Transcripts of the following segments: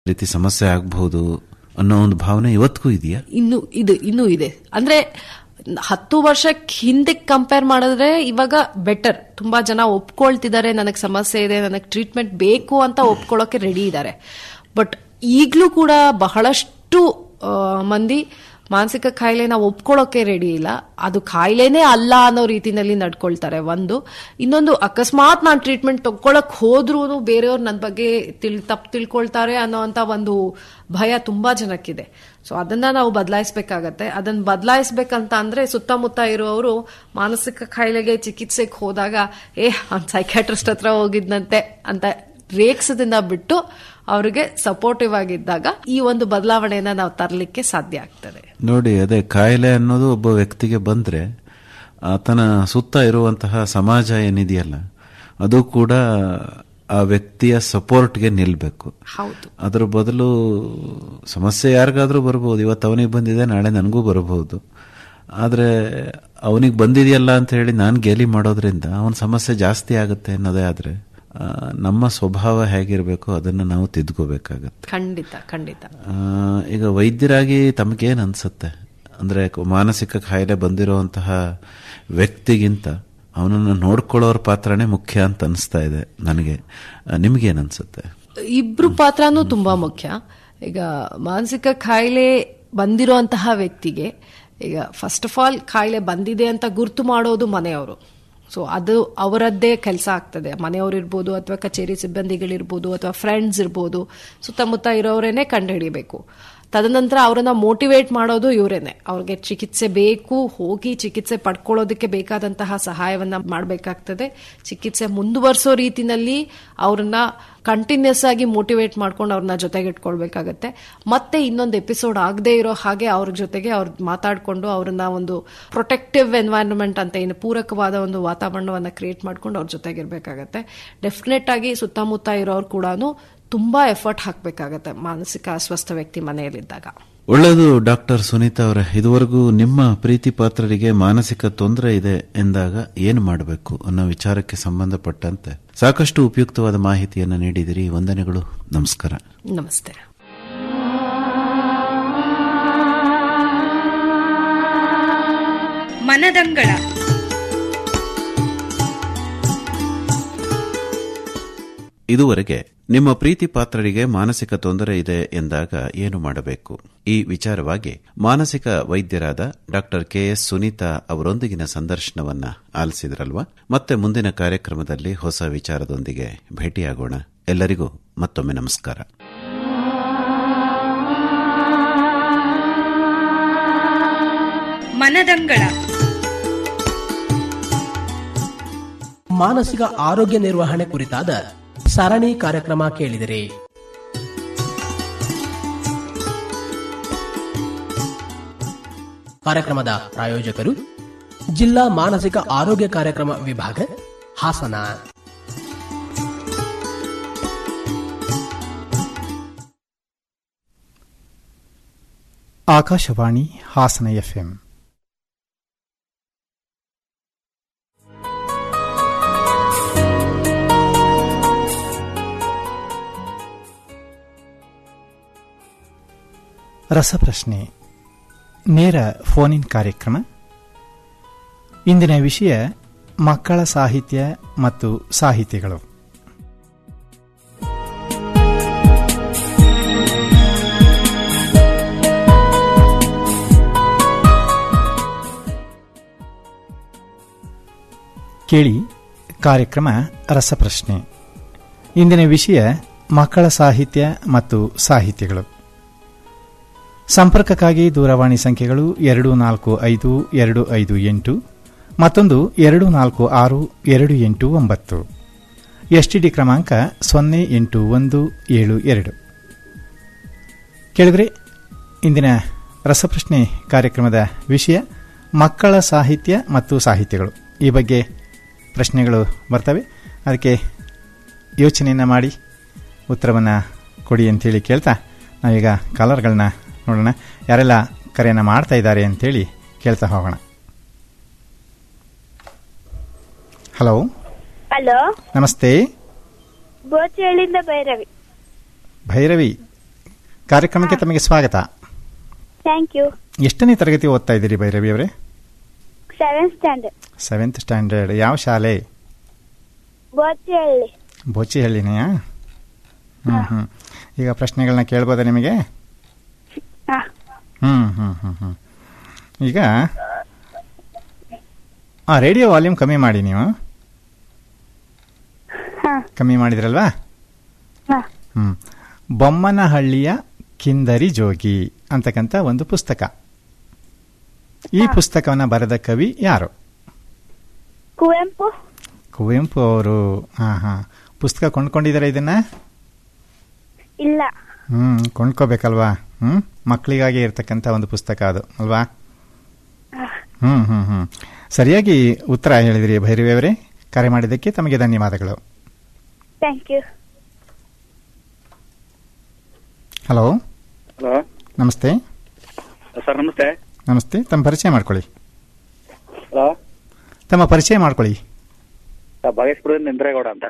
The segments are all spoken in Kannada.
ರೀತಿ ಸಮಸ್ಯೆ ಆಗಬಹುದು ಅನ್ನೋ ಒಂದು ಭಾವನೆ ಇವತ್ತಿಗೂ ಇದೆಯಾ ಇನ್ನು ಇದು ಇನ್ನೂ ಇದೆ ಅಂದ್ರೆ ಹತ್ತು ವರ್ಷಕ್ಕೆ ಹಿಂದೆ ಕಂಪೇರ್ ಮಾಡಿದ್ರೆ ಇವಾಗ ಬೆಟರ್ ತುಂಬಾ ಜನ ಒಪ್ಕೊಳ್ತಿದ್ದಾರೆ ನನಗೆ ಸಮಸ್ಯೆ ಇದೆ ನನಗೆ ಟ್ರೀಟ್ಮೆಂಟ್ ಬೇಕು ಅಂತ ಒಪ್ಕೊಳ್ಳೋಕೆ ರೆಡಿ ಇದ್ದಾರೆ ಬಟ್ ಈಗಲೂ ಕೂಡ ಬಹಳಷ್ಟು ಆ, ಮಂದಿ ಮಾನಸಿಕ ಕಾಯಿಲೆನ ಒಪ್ಕೊಳ್ಳೋಕೆ ರೆಡಿ ಇಲ್ಲ ಅದು ಕಾಯಿಲೆನೇ ಅಲ್ಲ ಅನ್ನೋ ರೀತಿನಲ್ಲಿ ನಡ್ಕೊಳ್ತಾರೆ ಒಂದು ಇನ್ನೊಂದು ಅಕಸ್ಮಾತ್ ನಾನು ಟ್ರೀಟ್ಮೆಂಟ್ ತಗೊಳಕ್ ಹೋದ್ರೂ ಬೇರೆಯವ್ರು ನನ್ನ ಬಗ್ಗೆ ತಿಳ್ ತಪ್ಪು ತಿಳ್ಕೊಳ್ತಾರೆ ಅನ್ನೋಂಥ ಒಂದು ಭಯ ತುಂಬಾ ಜನಕ್ಕಿದೆ ಸೊ ಅದನ್ನ ನಾವು ಬದಲಾಯಿಸಬೇಕಾಗತ್ತೆ ಅದನ್ನ ಬದಲಾಯಿಸ್ಬೇಕಂತ ಅಂದ್ರೆ ಸುತ್ತಮುತ್ತ ಇರುವವರು ಮಾನಸಿಕ ಕಾಯಿಲೆಗೆ ಚಿಕಿತ್ಸೆಗೆ ಹೋದಾಗ ಏ ಅವ್ನ್ ಸೈಕ್ಯಾಟ್ರಿಸ್ಟ್ ಹತ್ರ ಹೋಗಿದ್ನಂತೆ ಅಂತ ರೇಕ್ಸದಿಂದ ಬಿಟ್ಟು ಅವರಿಗೆ ಸಪೋರ್ಟಿವ್ ಆಗಿದ್ದಾಗ ಈ ಒಂದು ಬದಲಾವಣೆಯನ್ನ ನಾವು ತರಲಿಕ್ಕೆ ಸಾಧ್ಯ ಆಗ್ತದೆ ನೋಡಿ ಅದೇ ಕಾಯಿಲೆ ಅನ್ನೋದು ಒಬ್ಬ ವ್ಯಕ್ತಿಗೆ ಬಂದ್ರೆ ಆತನ ಸುತ್ತ ಇರುವಂತಹ ಸಮಾಜ ಏನಿದೆಯಲ್ಲ ಅದು ಕೂಡ ಆ ವ್ಯಕ್ತಿಯ ಸಪೋರ್ಟ್ಗೆ ನಿಲ್ಬೇಕು ಹೌದು ಅದ್ರ ಬದಲು ಸಮಸ್ಯೆ ಯಾರಿಗಾದ್ರೂ ಬರ್ಬೋದು ಇವತ್ತು ಅವನಿಗೆ ಬಂದಿದೆ ನಾಳೆ ನನಗೂ ಬರಬಹುದು ಆದರೆ ಅವನಿಗೆ ಬಂದಿದೆಯಲ್ಲ ಅಂತ ಹೇಳಿ ನಾನು ಗೇಲಿ ಮಾಡೋದ್ರಿಂದ ಅವನ ಸಮಸ್ಯೆ ಜಾಸ್ತಿ ಆಗುತ್ತೆ ಅನ್ನೋದೇ ಆದರೆ ನಮ್ಮ ಸ್ವಭಾವ ಹೇಗಿರಬೇಕು ಅದನ್ನು ನಾವು ತಿದ್ಕೋಬೇಕಾಗತ್ತೆ ಖಂಡಿತ ಖಂಡಿತ ಆ, ಈಗ ವೈದ್ಯರಾಗಿ ತಮಗೇನು ಅನ್ಸುತ್ತೆ ಅಂದ್ರೆ ಕ- ಮಾನಸಿಕ ಕಾಯಿಲೆ ಬಂದಿರುವಂತಹ ವ್ಯಕ್ತಿಗಿಂತ ಅವನನ್ನು ನೋಡ್ಕೊಳ್ಳೋರ ಪಾತ್ರನೇ ಮುಖ್ಯ ಅಂತ ಅನಿಸ್ತಾ ಇದೆ ನನಗೆ ಆ, ನಿಮ್ಗೇನ್ ಅನ್ಸುತ್ತೆ ಇಬ್ರು ಪಾತ್ರನೂ ತುಂಬಾ ಮುಖ್ಯ ಈಗ ಮಾನಸಿಕ ಕಾಯಿಲೆ ಬಂದಿರುವಂತಹ ವ್ಯಕ್ತಿಗೆ ಈಗ ಫಸ್ಟ್ ಆಫ್ ಆಲ್ ಕಾಯಿಲೆ ಬಂದಿದೆ ಅಂತ ಗುರ್ತು ಮಾಡೋದು ಮನೆಯವರು ಸೊ ಅದು ಅವರದ್ದೇ ಕೆಲಸ ಆಗ್ತದೆ ಮನೆಯವರು ಇರ್ಬೋದು ಅಥವಾ ಕಚೇರಿ ಸಿಬ್ಬಂದಿಗಳಿರ್ಬೋದು ಅಥವಾ ಫ್ರೆಂಡ್ಸ್ ಇರ್ಬೋದು ಸುತ್ತಮುತ್ತ ಇರೋರೇನೆ ಕಂಡುಹಿಡಿಬೇಕು ತದನಂತರ ಅವರನ್ನ ಮೋಟಿವೇಟ್ ಮಾಡೋದು ಇವರೇನೆ ಅವ್ರಿಗೆ ಚಿಕಿತ್ಸೆ ಬೇಕು ಹೋಗಿ ಚಿಕಿತ್ಸೆ ಪಡ್ಕೊಳ್ಳೋದಕ್ಕೆ ಬೇಕಾದಂತಹ ಸಹಾಯವನ್ನ ಮಾಡಬೇಕಾಗ್ತದೆ ಚಿಕಿತ್ಸೆ ಮುಂದುವರಿಸೋ ರೀತಿನಲ್ಲಿ ಅವ್ರನ್ನ ಕಂಟಿನ್ಯೂಸ್ ಆಗಿ ಮೋಟಿವೇಟ್ ಮಾಡ್ಕೊಂಡು ಅವ್ರನ್ನ ಜೊತೆಗಿಟ್ಕೊಳ್ಬೇಕಾಗತ್ತೆ ಮತ್ತೆ ಇನ್ನೊಂದು ಎಪಿಸೋಡ್ ಆಗದೆ ಇರೋ ಹಾಗೆ ಅವ್ರ ಜೊತೆಗೆ ಅವ್ರ ಮಾತಾಡ್ಕೊಂಡು ಅವ್ರನ್ನ ಒಂದು ಪ್ರೊಟೆಕ್ಟಿವ್ ಎನ್ವೈರನ್ಮೆಂಟ್ ಅಂತ ಏನು ಪೂರಕವಾದ ಒಂದು ವಾತಾವರಣವನ್ನ ಕ್ರಿಯೇಟ್ ಮಾಡ್ಕೊಂಡು ಅವ್ರ ಜೊತೆಗಿರ್ಬೇಕಾಗತ್ತೆ ಡೆಫಿನೆಟ್ ಆಗಿ ಸುತ್ತಮುತ್ತ ಇರೋರು ಕೂಡ ತುಂಬಾ ಎಫರ್ಟ್ ಹಾಕಬೇಕಾಗತ್ತೆ ಮಾನಸಿಕ ಅಸ್ವಸ್ಥ ವ್ಯಕ್ತಿ ಮನೆಯಲ್ಲಿದ್ದಾಗ ಒಳ್ಳೆಯದು ಡಾಕ್ಟರ್ ಸುನೀತಾ ಅವರೇ ಇದುವರೆಗೂ ನಿಮ್ಮ ಪ್ರೀತಿ ಪಾತ್ರರಿಗೆ ಮಾನಸಿಕ ತೊಂದರೆ ಇದೆ ಎಂದಾಗ ಏನು ಮಾಡಬೇಕು ಅನ್ನೋ ವಿಚಾರಕ್ಕೆ ಸಂಬಂಧಪಟ್ಟಂತೆ ಸಾಕಷ್ಟು ಉಪಯುಕ್ತವಾದ ಮಾಹಿತಿಯನ್ನು ನೀಡಿದಿರಿ ವಂದನೆಗಳು ನಮಸ್ಕಾರ ನಮಸ್ತೆ ಮನದಂಗಳ ಇದುವರೆಗೆ ನಿಮ್ಮ ಪ್ರೀತಿ ಪಾತ್ರರಿಗೆ ಮಾನಸಿಕ ತೊಂದರೆ ಇದೆ ಎಂದಾಗ ಏನು ಮಾಡಬೇಕು ಈ ವಿಚಾರವಾಗಿ ಮಾನಸಿಕ ವೈದ್ಯರಾದ ಡಾಕ್ಟರ್ ಕೆಎಸ್ ಸುನೀತಾ ಅವರೊಂದಿಗಿನ ಸಂದರ್ಶನವನ್ನ ಆಲಿಸಿದ್ರಲ್ವಾ ಮತ್ತೆ ಮುಂದಿನ ಕಾರ್ಯಕ್ರಮದಲ್ಲಿ ಹೊಸ ವಿಚಾರದೊಂದಿಗೆ ಭೇಟಿಯಾಗೋಣ ಎಲ್ಲರಿಗೂ ಮತ್ತೊಮ್ಮೆ ನಮಸ್ಕಾರ ಮನದಂಗಳ ಮಾನಸಿಕ ಆರೋಗ್ಯ ನಿರ್ವಹಣೆ ಕುರಿತಾದ ಸರಣಿ ಕಾರ್ಯಕ್ರಮ ಕೇಳಿದಿರಿ ಕಾರ್ಯಕ್ರಮದ ಪ್ರಾಯೋಜಕರು ಜಿಲ್ಲಾ ಮಾನಸಿಕ ಆರೋಗ್ಯ ಕಾರ್ಯಕ್ರಮ ವಿಭಾಗ ಹಾಸನ ಆಕಾಶವಾಣಿ ಹಾಸನ ಎಫ್ಎಂ ರಸಪ್ರಶ್ನೆ ನೇರ ಫೋನ್ ಇನ್ ಕಾರ್ಯಕ್ರಮ ಇಂದಿನ ವಿಷಯ ಮಕ್ಕಳ ಸಾಹಿತ್ಯ ಮತ್ತು ಸಾಹಿತಿಗಳು ಕೇಳಿ ಕಾರ್ಯಕ್ರಮ ರಸಪ್ರಶ್ನೆ ಇಂದಿನ ವಿಷಯ ಮಕ್ಕಳ ಸಾಹಿತ್ಯ ಮತ್ತು ಸಾಹಿತ್ಯಗಳು ಸಂಪರ್ಕಕ್ಕಾಗಿ ದೂರವಾಣಿ ಸಂಖ್ಯೆಗಳು ಎರಡು ನಾಲ್ಕು ಐದು ಎರಡು ಐದು ಎಂಟು ಮತ್ತೊಂದು ಎರಡು ನಾಲ್ಕು ಆರು ಎರಡು ಎಂಟು ಒಂಬತ್ತು ಎಸ್ಟಿಡಿ ಕ್ರಮಾಂಕ ಸೊನ್ನೆ ಎಂಟು ಒಂದು ಏಳು ಎರಡು ಕೇಳಿದ್ರೆ ಇಂದಿನ ರಸಪ್ರಶ್ನೆ ಕಾರ್ಯಕ್ರಮದ ವಿಷಯ ಮಕ್ಕಳ ಸಾಹಿತ್ಯ ಮತ್ತು ಸಾಹಿತ್ಯಗಳು ಈ ಬಗ್ಗೆ ಪ್ರಶ್ನೆಗಳು ಬರ್ತವೆ ಅದಕ್ಕೆ ಯೋಚನೆಯನ್ನು ಮಾಡಿ ಉತ್ತರವನ್ನು ಕೊಡಿ ಅಂತೇಳಿ ಕೇಳ್ತಾ ನಾವೀಗ ಕಾಲರ್ಗಳನ್ನ ನೋಡೋಣ ಯಾರೆಲ್ಲ ಕರೆಯನ್ನು ಮಾಡ್ತಾ ಇದ್ದಾರೆ ಅಂತೇಳಿ ಕೇಳ್ತಾ ಹೋಗೋಣ ಹಲೋ ಹಲೋ ನಮಸ್ತೆ ಬೋಚಳಿಂದ ಭೈರವಿ ಭೈರವಿ ಕಾರ್ಯಕ್ರಮಕ್ಕೆ ತಮಗೆ ಸ್ವಾಗತ ಥ್ಯಾಂಕ್ ಯು ಎಷ್ಟನೇ ತರಗತಿ ಓದ್ತಾ ಇದ್ದೀರಿ ಭೈರವಿ ಅವರೇ ಸೆವೆಂತ್ ಸ್ಟ್ಯಾಂಡರ್ಡ್ ಸೆವೆಂತ್ ಸ್ಟ್ಯಾಂಡರ್ಡ್ ಯಾವ ಶಾಲೆ ಬೋಚಿಹಳ್ಳಿ ಬೋಚಿಹಳ್ಳಿನೆಯಾ ಹ್ಮ್ ಹ್ಮ್ ಈಗ ಪ್ರಶ್ನೆಗಳನ್ನ ಕೇಳ್ಬೋದಾ ನಿಮಗೆ ಹಾ ಹ್ಮ್ ಹ್ಮ್ ಹ್ಮ್ ಹ್ಮ್ ಈಗ ಆ ರೇಡಿಯೋ ವಾಲ್ಯೂಮ್ ಕಮ್ಮಿ ಮಾಡಿ ನೀವು ಹಾ ಕಮ್ಮಿ ಮಾಡಿದ್ರಲ್ವಾ ಹಾ ಹ್ಮ್ ಬೊಮ್ಮನಹಳ್ಳಿಯ ಕಿಂದರಿ ಜೋಗಿ ಅಂತಕ್ಕಂಥ ಒಂದು ಪುಸ್ತಕ ಈ ಪುಸ್ತಕವನ್ನ ಬರೆದ ಕವಿ ಯಾರು ಕುವೆಂಪು ಕುವೆಂಪು ಅವರು ಹಾ ಹಾ ಪುಸ್ತಕ ಕೊಂಡ್ಕೊಂಡಿದ್ದಾರೆ ಇದನ್ನ ಇಲ್ಲ ಹ್ಮ್ ಕೊಂಡ್ಕೋಬೇಕಲ್ವಾ ಹ್ಮ್ ಮಕ್ಕಳಿಗಾಗಿ ಇರ್ತಕ್ಕಂಥ ಒಂದು ಪುಸ್ತಕ ಅದು ಅಲ್ವಾ ಹ್ಮ್ ಹ್ಮ್ ಹ್ಮ್ ಸರಿಯಾಗಿ ಉತ್ತರ ಹೇಳಿದ್ರಿ ಭೈರವಿ ಅವರೇ ಕರೆ ಮಾಡಿದ್ದಕ್ಕೆ ತಮಗೆ ಧನ್ಯವಾದಗಳು ಥ್ಯಾಂಕ್ ಯು ಹಲೋ ಹಲೋ ನಮಸ್ತೆ ಸರ್ ನಮಸ್ತೆ ನಮಸ್ತೆ ತಮ್ಮ ಪರಿಚಯ ಮಾಡ್ಕೊಳ್ಳಿ ಹಲೋ ತಮ್ಮ ಪರಿಚಯ ಮಾಡ್ಕೊಳ್ಳಿ ಸರ್ ಭಾಗೇಶ್ಪುರದಿಂದ ಇಂದ್ರೇಗೌಡ ಅಂತ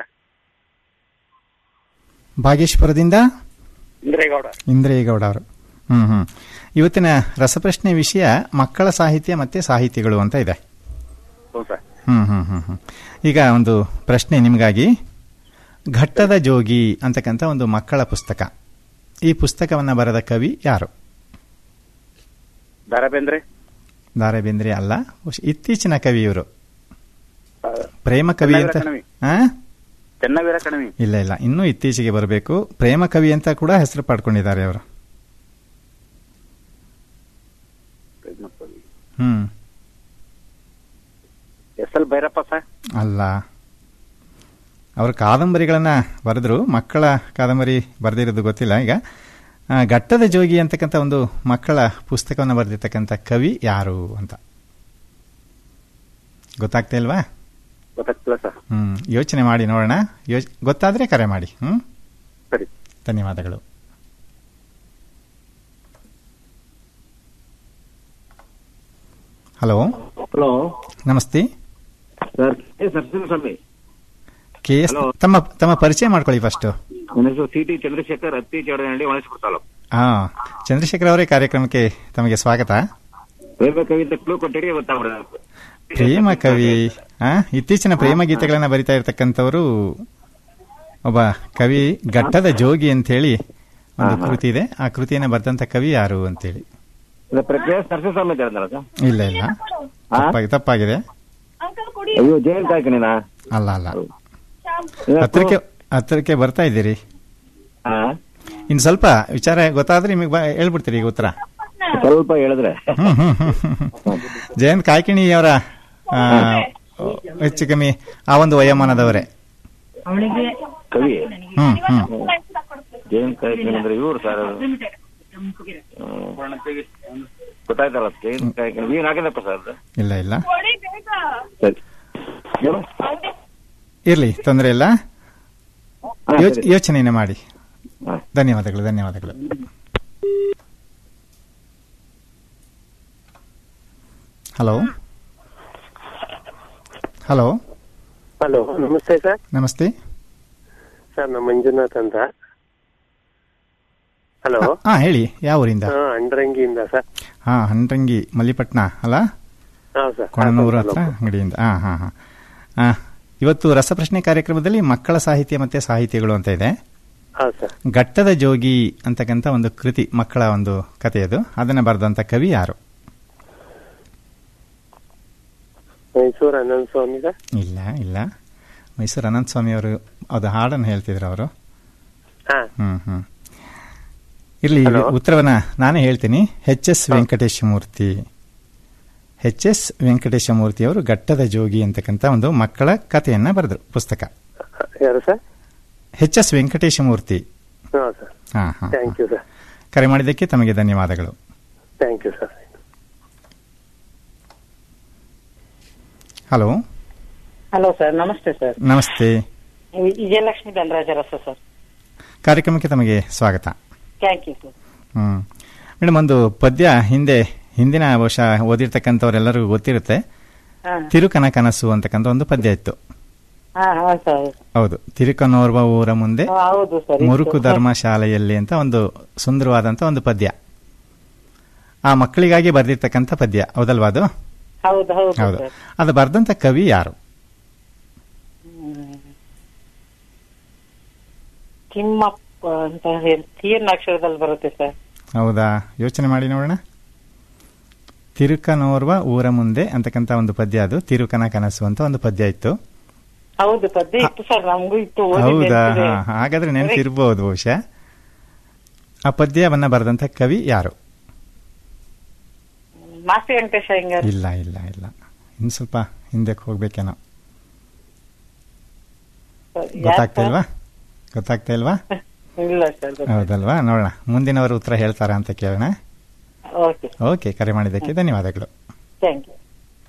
ಭಾಗೇಶ್ವರದಿಂದ ಇಂದ್ರೇಗೌಡ ಇಂದ್ರೇಗೌಡ ಅವರು ಹ್ಮ್ ಹ್ಮ್ ಇವತ್ತಿನ ರಸಪ್ರಶ್ನೆ ವಿಷಯ ಮಕ್ಕಳ ಸಾಹಿತ್ಯ ಮತ್ತೆ ಸಾಹಿತಿಗಳು ಅಂತ ಇದೆ ಹ್ಞೂ ಸರ್ ಹ್ಮ್ ಹ್ಮ್ ಹ್ಮ್ ಹ್ಮ್ ಈಗ ಒಂದು ಪ್ರಶ್ನೆ ನಿಮಗಾಗಿ ಘಟ್ಟದ ಜೋಗಿ ಅಂತಕ್ಕಂಥ ಒಂದು ಮಕ್ಕಳ ಪುಸ್ತಕ ಈ ಪುಸ್ತಕವನ್ನ ಬರೆದ ಕವಿ ಯಾರು ದಾರಾಬೇಂದ್ರೆ ದಾರೆ ಬೇಂದ್ರೆ ಅಲ್ಲ ಉಶ್- ಇತ್ತೀಚಿನ ಕವಿ ಇವರು ಪ್ರೇಮ ಕವಿ ಅಂತ ಕಣವಿ. ಆ? ಚೆನ್ನವೀರ ಕಣವಿ ಇಲ್ಲ ಇಲ್ಲ ಇನ್ನೂ ಇತ್ತೀಚೆಗೆ ಬರಬೇಕು ಪ್ರೇಮ ಕವಿ ಅಂತ ಕೂಡ ಹೆಸರು ಪಡ್ಕೊಂಡಿದ್ದಾರೆ ಅವರು ಹ್ಮ್ ಎಸ್ ಎಲ್ ಭೈರಪ್ಪ ಸರ್ ಅಲ್ಲ ಅವರು ಕಾದಂಬರಿಗಳನ್ನ ಬರೆದ್ರು ಮಕ್ಕಳ ಕಾದಂಬರಿ ಬರೆದಿರೋದು ಗೊತ್ತಿಲ್ಲ ಈಗ ಆ, ಘಟ್ಟದ ಜೋಗಿ ಅಂತಕ್ಕಂಥ ಒಂದು ಮಕ್ಕಳ ಪುಸ್ತಕವನ್ನು ಬರೆದಿರ್ತಕ್ಕಂಥ ಕವಿ ಯಾರು ಅಂತ ಗೊತ್ತಾಗ್ತಾ ಇಲ್ವಾ ಗೊತ್ತಾಗ್ತಿಲ್ಲ ಸರ್ ಹ್ಮ್ ಯೋಚನೆ ಮಾಡಿ ನೋಡೋಣ ಯೋಚ್ ಗೊತ್ತಾದ್ರೆ ಕರೆ ಮಾಡಿ ಹ್ಮ್ ಸರಿ ಧನ್ಯವಾದಗಳು ಹಲೋ ಹಲೋ ನಮಸ್ತೆ ಸರ್ ಏ ಸರ್ ಸ್ವಾಮಿ ಕೆ ಎಸ್ Hello. ತಮ್ಮ ತಮ್ಮ ಪರಿಚಯ ಮಾಡ್ಕೊಳ್ಳಿ ಫಸ್ಟ್ ನನ್ನ ಹೆಸರು ಸಿ ಟಿ ಚಂದ್ರಶೇಖರ್ ಹತ್ತಿ ಚೌಡನಹಳ್ಳಿ ಒಣಸ್ಪುರ ತಾಲೂಕು ಹಾ ಚಂದ್ರಶೇಖರ್ ಅವರೇ ಕಾರ್ಯಕ್ರಮಕ್ಕೆ ತಮಗೆ ಸ್ವಾಗತ ಪ್ರೇಮ ಕವಿತೆ ಕ್ಲೂ ಕೊಟ್ಟಿರಿ ಗೊತ್ತಾಗ್ಬಿಡೋದು ಪ್ರೇಮ ಕವಿ ಆ ಇತ್ತೀಚಿನ ಪ್ರೇಮ ಗೀತೆಗಳನ್ನ ಬರಿತಾ ಇರತಕ್ಕಂಥವರು ಒಬ್ಬ ಕವಿ ಘಟ್ಟದ ಜೋಗಿ ಅಂತ ಹೇಳಿ ಒಂದು ಕೃತಿ ಇದೆ ಆ ಕೃತಿಯನ್ನ ಬರೆದಂತ ಕವಿ ಯಾರು ಅಂತೇಳಿ ಇದು ಪ್ರಕ್ರಿಯೆ ನರಸಿಂಹಸ್ವಾಮಿ ಅಂತ ಹೇಳಿದ್ನಲ್ಲ ಸರ್ ಇಲ್ಲ ಇಲ್ಲ ಆ? ತಪ್ಪಾಗಿ ತಪ್ಪಾಗಿದೆ ಅಯ್ಯೋ ಜೈನ್ ಕಾಯ್ಕಣಿನಾ ಅಲ್ಲ ಅಲ್ಲ ಹತ್ತಿರಕ್ಕೆ ಹತ್ತಿರಕ್ಕೆ ಬರ್ತಾ ಇದ್ದೀರಿ ಇನ್ನು ಸ್ವಲ್ಪ ವಿಚಾರ ಗೊತ್ತಾದ್ರೆ ನಿಮಗೆ ಬ- ಹೇಳ್ಬಿಡ್ತೀರಿ ಈಗ ಉತ್ತರ ಸ್ವಲ್ಪ ಹೇಳಿದ್ರೆ ಹ್ಮ್, ಹ್ಮ್, ಹ್ಮ್, ಹ್ಮ್. ಜಯಂತ್ ಕಾಯ್ಕಿಣಿ ಅವರ ಆ, ಹೆಚ್ಚು ಕಮ್ಮಿ ಆ ಒಂದು ವಯೋಮಾನದವರೇ ಕವಿ ಹ್ಮ್ ಹ್ಮ್ ಜೈನ್ ಕಾಯ್ಕಣಿ ಅಂದ್ರೆ ಇವ್ರು ಸರ್ ಹ್ಮ್. ಗೊತ್ತಾಯ್ತಲ್ಲ ಜೈನ್ ಕಾಯ್ಕಣಿ ನೀನ್ ಹಾಕಿದಪ್ಪ ಸರ್ ಅದು ಇಲ್ಲ ಇಲ್ಲ ಸರಿ ಏನು? ಇರ್ಲಿ ತೊಂದರೆ ಇಲ್ಲ ಹಾ, ಯೋಚ್- ಸರಿ. ಯೋಚನೆಯನ್ನ ಮಾಡಿ ಹಾ. ಧನ್ಯವಾದಗಳು ಧನ್ಯವಾದಗಳು ಹಲೋ ಹಲೋ ಹಲೋ ನಮಸ್ತೆ ಸರ್ ನಮಸ್ತೆ ಸರ್ ನಮ್ಮ ಮಂಜುನಾಥ್ ಅಂತ ಹಲೋ ಹಾ ಹೇಳಿ ಯಾವ ಊರಿಂದ ಹಾ ಅಂಡ್ರಂಗಿಯಿಂದ ಸರ್ ಹಾ ಹಂಡ್ರಂಗಿ ಮಲ್ಲಿಪಟ್ನ ಅಲ್ಲ ಹಾ ಸರ್ ಕೊಣನೂರು ಹತ್ರ ಅಂಗಡಿಯಿಂದ ಹಾ ಹಾ ಹಾ ಆ, ಇವತ್ತು ರಸಪ್ರಶ್ನೆ ಕಾರ್ಯಕ್ರಮದಲ್ಲಿ ಮಕ್ಕಳ ಸಾಹಿತ್ಯ ಮತ್ತೆ ಸಾಹಿತ್ಯಗಳು ಅಂತ ಇದೆ ಹಾ ಸರ್ ಘಟ್ಟದ ಜೋಗಿ ಅಂತಕ್ಕಂಥ ಒಂದು ಕೃತಿ ಮಕ್ಕಳ ಒಂದು ಕಥೆ ಅದು ಅದನ್ನ ಬರೆದಂತ ಕವಿ ಯಾರು ಮೈಸೂರು ಅನಂತ ಸ್ವಾಮಿ ಸರ್ ಇಲ್ಲ ಇಲ್ಲ ಮೈಸೂರು ಅನಂತ ಸ್ವಾಮಿ ಅವರು ಅದು ಹಾಡನ್ನು ಹೇಳ್ತಿದ್ರು ಅವರು ಹಾ ಹ್ಮ್ ಹ್ಮ್ ಇರ್ಲಿ Hello? ಉತ್ತರವನ್ನ ನಾನೇ ಹೇಳ್ತೀನಿ H S Venkatesha Murthy H S Venkatesha Murthy ಅವರು ಘಟ್ಟದ ಜೋಗಿ ಅಂತಕ್ಕಂಥ ಒಂದು ಮಕ್ಕಳ ಕಥೆಯನ್ನ ಬರೆದ್ರು ಪುಸ್ತಕ ಯಾರು sir H S Venkatesha Murthy ಹಾ ಸರ್ ಹಾ ಹಾ ಥ್ಯಾಂಕ್ ಯು ಸರ್ ಕರೆ ಮಾಡಿದ್ದಕ್ಕೆ ತಮಗೆ ಧನ್ಯವಾದಗಳು thank you sir hello hello sir ನಮಸ್ತೆ ಸರ್ ನಮಸ್ತೆ ವಿಜಯಲಕ್ಷ್ಮಿ ಧನರಾಜರಸ ಸರ್ ಕಾರ್ಯಕ್ರಮಕ್ಕೆ ತಮಗೆ ಸ್ವಾಗತ ಥ್ಯಾಂಕ್ ಯು ಸರ್ ಹ್ಮ್ ಮೇಡಮ್ ಒಂದು ಪದ್ಯ ಹಿಂದೆ ಹಿಂದಿನ ಬಹುಶಃ ಓದಿರ್ತಕ್ಕಂಥವರೆಲ್ಲರಿಗೂ ಗೊತ್ತಿರುತ್ತೆ ಹಾ ತಿರುಕನ ಕನಸು ಅಂತಕ್ಕಂಥ ಒಂದು ಪದ್ಯ ಇತ್ತು ಹಾ ಹಾ ಸರ್ ಹೌದು ತಿರುಕನೋರ್ವ ಊರ ಮುಂದೆ ಹಾ, ಹೌದು ಸರ್ ಇತ್ತು. ಮುರುಕು ಧರ್ಮಶಾಲೆಯಲ್ಲಿ ಅಂತ ಒಂದು ಸುಂದರವಾದಂತ ಒಂದು ಪದ್ಯ ಆ ಮಕ್ಕಳಿಗಾಗಿ ಬರೆದಿರ್ತಕ್ಕಂಥ ಪದ್ಯ ಹೌದಲ್ವಾ ಅದು ಹೌದು ಹೌದು ಹೌದು ಸರ್ ಅದು ಬರೆದಂತ ಕವಿ ಯಾರು ತಿಮ್ಮಪ್ಪ ಅಂತ ಹೇಳಿ ತೀರ್ನ ಅಕ್ಷರದಲ್ಲಿ ಬರುತ್ತೆ ಸರ್ ಹೌದಾ ಯೋಚನೆ ಮಾಡಿ ನೋಡೋಣ ತಿರುಕನೋರ್ವ ಊರ ಮುಂದೆ ಅಂತಕ್ಕಂಥ ಒಂದು ಪದ್ಯ ಅದು ತಿರುಕನ ಕನಸು ಅಂತ ಒಂದು ಪದ್ಯ ಇತ್ತು ಹೌದು ಪದ್ಯ ಇತ್ತು ಸರ್ ನಮಗೂ ಇತ್ತು ಓದಿ ಹೌದಾ ನೆನ್ಪಿದೆ. ಹಾ, ಹಾಗಾದ್ರೆ ನೆನಪಿರ್ಬೋದು ಬಹುಶಃ ಆ ಪದ್ಯವನ್ನ ಬರೆದಂತ ಕವಿ ಯಾರು ಮಾಸ್ತಿ ವೆಂಕಟೇಶ ಅಯ್ಯಂಗಾರ್ ಇಲ್ಲ ಇಲ್ಲ ಇಲ್ಲ ಇನ್ನು ಸ್ವಲ್ಪ ಹಿಂದಕ್ಕೆ ಹೋಗ್ಬೇಕೇನೋ ಯಾರ್ ಗೊತ್ತಾಗ್ತಾ ಸರ್? ಇಲ್ವಾ ಗೊತ್ತಾಗ್ತಾ ಇಲ್ವಾ ಇಲ್ಲ ಸರ್ ಹೌದಲ್ವಾ ನೋಡೋಣ ಮುಂದಿನವರು ಉತ್ತರ ಹೇಳ್ತಾರಾ ಅಂತ ಕೇಳೋಣ ಓಕೆ ಓಕೆ ಕರೆ ಮಾಡಿದ್ದಕ್ಕೆ ಧನ್ಯವಾದಗಳು ಥ್ಯಾಂಕ್ ಯು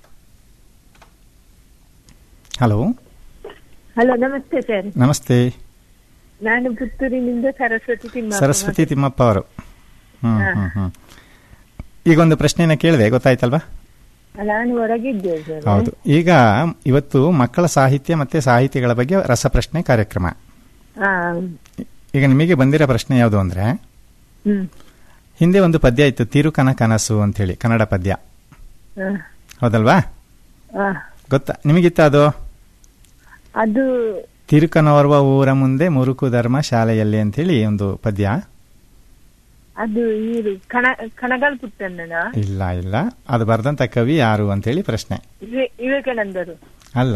ಹಲೋ ಹಲೋ ನಮಸ್ತೆ ಸರ್ ನಮಸ್ತೆ ನಾನು ಪುತ್ತೂರಿನಿಂದ ಸರಸ್ವತಿ ತಿಮ್ಮಪ್ಪ ಸರಸ್ವತಿ ತಿಮ್ಮಪ್ಪ ಅವರು ಹ್ಮ್ ಹ್ಮ್ ಹ್ಮ್ ಈಗ ಒಂದು ಪ್ರಶ್ನೆನ ಕೇಳಿದೆ ಗೊತ್ತಾಯ್ತಲ್ವಾ ಮಾತಾಡ್ತಿದ್ದೀನಿ. ನಾನು ಹೊರಗಿದ್ದೆ ಸರ್ ಹೌದು ಈಗ ಇವತ್ತು ಮಕ್ಕಳ ಸಾಹಿತ್ಯ ಮತ್ತೆ ಸಾಹಿತಿಗಳ ಬಗ್ಗೆ ರಸಪ್ರಶ್ನೆ ಕಾರ್ಯಕ್ರಮ ಹಾ ಈಗ ನಿಮಗೆ ಬಂದಿರೋ ಪ್ರಶ್ನೆ ಯಾವುದು ಅಂದ್ರೆ ಹ್ಮ್ ಹಿಂದೆ ಒಂದು ಪದ್ಯ ಇತ್ತು ತಿರುಕನ ಕನಸು ಅಂತ ಹೇಳಿ ಕನ್ನಡ ಪದ್ಯ ಹಾ, ಹೌದಲ್ವಾ ಹಾ. ಗೊತ್ತಾ ನಿಮಗಿತ್ತ ಅದು ಅದು ತಿರುಕನೋರ್ವ ಊರ ಮುಂದೆ ಮುರುಕು ಧರ್ಮ ಶಾಲೆಯಲ್ಲಿ ಅಂತ ಹೇಳಿ ಒಂದು ಪದ್ಯ ಅದು ಇವರು ಕಣ ಕಣಗಾಲ್ ಪುಟ್ಟಣ್ಣನ ಇಲ್ಲ ಇಲ್ಲ ಅದು ಬರೆದಂತ ಕವಿ ಯಾರು ಅಂತ ಹೇಳಿ ಪ್ರಶ್ನೆ ವಿವೆ- ವಿವೇಕಾನಂದರು ಅಲ್ಲ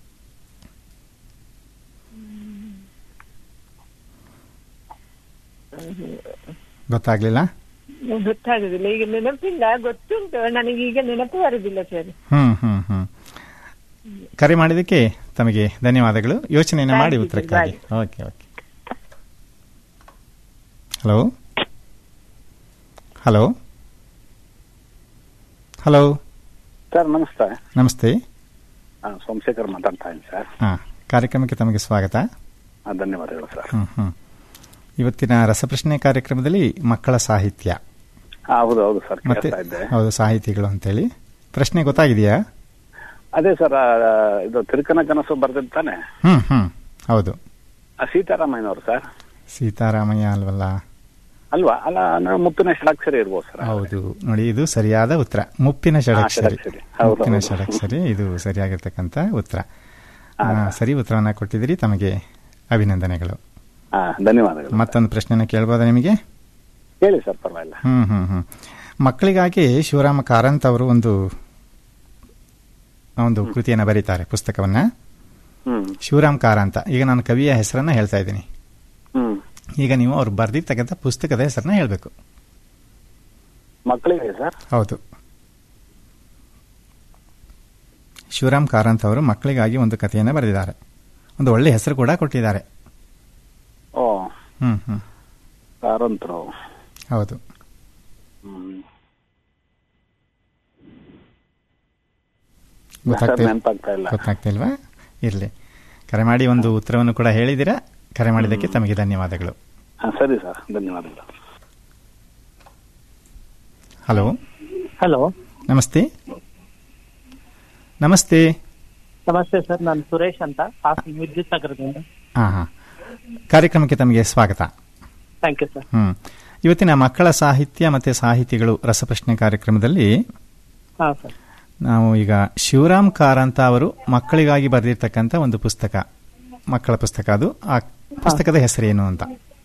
ಗೊತ್ತಾಗ್ಲಿಲ್ಲ ಗೊತ್ತಾಗುದಿಲ್ಲ ಈಗ ನೆನಪಿಲ್ಲ ಗೊತ್ತುಂಟು ನನಗೆ ಈಗ ನೆನಪು ಬರುದಿಲ್ಲ ಸರ್ ಹ್ಮ್ ಹ್ಮ್ ಹ್ಮ್ ಕರೆ ಮಾಡಿದಕ್ಕೆ ತಮಗೆ ಧನ್ಯವಾದಗಳು ಯೋಚನೆಯನ್ನು ಮಾಡಿ Thank you, ಉತ್ತರಕ್ಕಾಗಿ okay okay hello hello hello sir ನಮಸ್ತೆ ನಮಸ್ತೆ ಆ, ಸೋಮಶೇಖರ್ ಮಾತಾಡ್ತಾ ಇದ್ದೀನಿ ಸರ್ ಹಾ ಕಾರ್ಯಕ್ರಮಕ್ಕೆ ತಮಗೆ ಸ್ವಾಗತ ಆ, ಧನ್ಯವಾದಗಳು ಸರ್ ಹ್ಮ್ ಹ್ಮ್ ಇವತ್ತಿನ ರಸಪ್ರಶ್ನೆ ಕಾರ್ಯಕ್ರಮದಲ್ಲಿ ಮಕ್ಕಳ ಸಾಹಿತ್ಯ ಆ, ಹೌದು ಹೌದು ಸರ್ ಮತ್ತೆ ಕೇಳ್ತಾ ಇದ್ದೆ ಹೌದು ಸಾಹಿತಿಗಳು ಅಂತೇಳಿ ಪ್ರಶ್ನೆ ಗೊತ್ತಾಗಿದೆಯಾ ಅದೇ ಸರ್ ಆ, ಇದು ತಿರುಕನ ಕನಸು ಬರ್ದಿರ್ತಾನೆ ಹ್ಮ್ ಹ್ಮ್ ಹೌದು ಆ ಸೀತಾರಾಮಯ್ಯನವರು ಸರ್ ಸೀತಾರಾಮಯ್ಯ ಅಲ್ವಲ್ಲ ಅಲ್ವಾ ಅಲ್ಲ ಅಂದ್ರೆ ಮುಪ್ಪಿನ ಷಡಾಕ್ಷರಿ ಇರ್ಬೋದು ಸರ್ ಹೌದು ನೋಡಿ ಇದು ಸರಿಯಾದ ಉತ್ತರ ಮುಪ್ಪಿನ ಷಡಕ್ಷರಿ ಷಡಕ್ಷರಿ. ಹೌದು, ಮುಪ್ಪಿನ ಹೌದು. ಷಡಕ್ಷರಿ ಇದು ಸರಿಯಾಗಿರ್ತಕ್ಕಂಥ ಉತ್ತರ ಆ, ಸರಿ ಉತ್ತರವನ್ನ ಕೊಟ್ಟಿದ್ದೀರಿ ತಮಗೆ ಅಭಿನಂದನೆಗಳು ಹಾ ಧನ್ಯವಾದಗಳು ಮತ್ತೊಂದು ಪ್ರಶ್ನೆನ ಕೇಳ್ಬೋದಾ ನಿಮಗೆ ಹೇಳಿ ಸರ್ ಪರವಾಗಿಲ್ಲ ಹ್ಮ್ ಹ್ಮ್ ಹ್ಮ್ ಮಕ್ಕಳಿಗಾಗಿ ಶಿವರಾಮ ಕಾರಂತ್ ಅವರು ಒಂದು ಒಂದು ಕೃತಿಯನ್ನ ಬರೀತಾರೆ ಪುಸ್ತಕವನ್ನ ಹ್ಮ್ ಶಿವರಾಮ್ ಕಾರಂತ ಈಗ ನಾನು ಕವಿಯ ಹೆಸರನ್ನ ಹೇಳ್ತಾ ಇದ್ದೀನಿ ಹ್ಮ್ ಈಗ ನೀವು ಅವ್ರು ಬರೆದಿರ್ತಕ್ಕಂಥ ಪುಸ್ತಕದ ಹೆಸರನ್ನ ಹೇಳಬೇಕು ಮಕ್ಕಳಿಗೆ ಸರ್ ಹೌದು ಶಿವರಾಮ್ ಕಾರಂತ್ ಅವರು ಮಕ್ಕಳಿಗಾಗಿ ಒಂದು ಕಥೆಯನ್ನು ಬರೆದಿದ್ದಾರೆ ಒಂದು ಒಳ್ಳೆ ಹೆಸರು ಕೂಡ ಕೊಟ್ಟಿದ್ದಾರೆ ಓ ಹ್ಮ್ ಹ್ಮ್ ಕಾರಂತರು ಹೌದು ಹ್ಮ್ ಗೊತ್ತಾಗ್ತಾ ನೆನಪಾಗ್ತಾ ಇಲ್ಲ ಗೊತ್ತಾಗ್ತಾ ಇಲ್ವಾ ಇರಲಿ ಕರೆ ಮಾಡಿ ಒಂದು ಉತ್ತರವನ್ನು ಕೂಡ ಹೇಳಿದಿರಾ ಕರೆ ಮಾಡಿದ್ದಕ್ಕೆ ತಮಗೆ ಧನ್ಯವಾದಗಳು ಹಾ, ಸರಿ ಸರ್ ಧನ್ಯವಾದಗಳು ಹಲೋ ಹಲೋ ನಮಸ್ತೆ ನಮಸ್ತೆ ನಮಸ್ತೆ ಸರ್ ನಾನು ಸುರೇಶ್ ಅಂತ ಹಾಸನ ವಿದ್ಯುತ್ ನಗರದಿಂದ ಹಾ ಹಾ ಕಾರ್ಯಕ್ರಮಕ್ಕೆ ತಮಗೆ ಸ್ವಾಗತ ಥ್ಯಾಂಕ್ ಯು ಸರ್ ಹ್ಮ್ ಇವತ್ತಿನ ಮಕ್ಕಳ ಸಾಹಿತ್ಯ ಮತ್ತೆ ಸಾಹಿತಿಗಳು ರಸಪ್ರಶ್ನೆ ಕಾರ್ಯಕ್ರಮದಲ್ಲಿ ಹಾ ಸರ್ ನಾವು ಈಗ ಶಿವರಾಮ್ ಕಾರಂತ ಅವರು ಮಕ್ಕಳಿಗಾಗಿ ಬರೆದಿರ್ತಕ್ಕಂಥ ಒಂದು ಪುಸ್ತಕ ಮಕ್ಕಳ ಪುಸ್ತಕ ಅದು ಆ ಪುಸ್ತಕದ ಹೆಸರೇನು ಅಂತ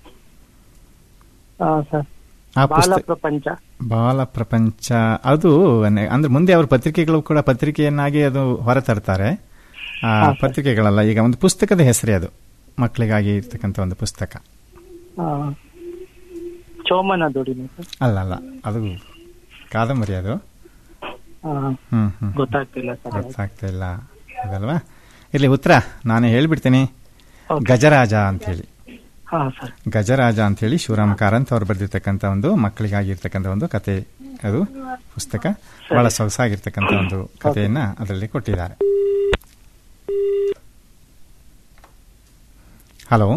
ಹಾ ಸರ್ ಆ ಬಾಲ ಪುಸ್ತಕ ಪ್ರಪಂಚ ಬಾಲ ಪ್ರಪಂಚ ಅದು ನೆ- ಅಂದ್ರೆ ಮುಂದೆ ಅವ್ರ ಪತ್ರಿಕೆಗಳು ಕೂಡ ಪತ್ರಿಕೆಯನ್ನಾಗಿ ಅದು ಹೊರತರ್ತಾರೆ ಆ ಹಾ, ಸರ್. ಪತ್ರಿಕೆಗಳಲ್ಲ ಈಗ ಒಂದು ಪುಸ್ತಕದ ಹೆಸರೇ ಅದು ಮಕ್ಕಳಿಗಾಗಿ ಇರ್ತಕ್ಕಂಥ ಒಂದು ಪುಸ್ತಕ ಆ, ಚೋಮನ ದುಡಿಮೆ ಸರ್ ಅಲ್ಲ ಅಲ್ಲ ಅದು ಕಾದಂಬರಿ ಅದು ಆ, ಹ್ಮ್ ಹ್ಮ್ ಗೊತ್ತಾಗ್ತಿಲ್ಲ ಸರ್ ಗೊತ್ತಾಗ್ತಾ ಇಲ್ಲ ಅದಲ್ವಾ ಇರ್ಲಿ ಉತ್ತರ ನಾನೇ ಹೇಳ್ಬಿಡ್ತೀನಿ ಗಜರಾಜ ಅಂತ ಹೇಳಿ ಹಾ ಸರ್ ಗಜರಾಜ ಅಂತ ಹೇಳಿ ಶಿವರಾಮ ಕಾರಂತ್ ಅವರು ಬರೆದಿರ್ತಕ್ಕಂಥ ಒಂದು ಮಕ್ಕಳಿಗಾಗಿ ಇರ್ತಕ್ಕಂಥ ಒಂದು ಕತೆ ಅದು ಪುಸ್ತಕ ಬಹಳ ಸೊಗಸಾಗಿರ್ತಕ್ಕಂಥ ಒಂದು ಕಥೆಯನ್ನ ಅದರಲ್ಲಿ ಕೊಟ್ಟಿದ್ದಾರೆ ಹಲೋ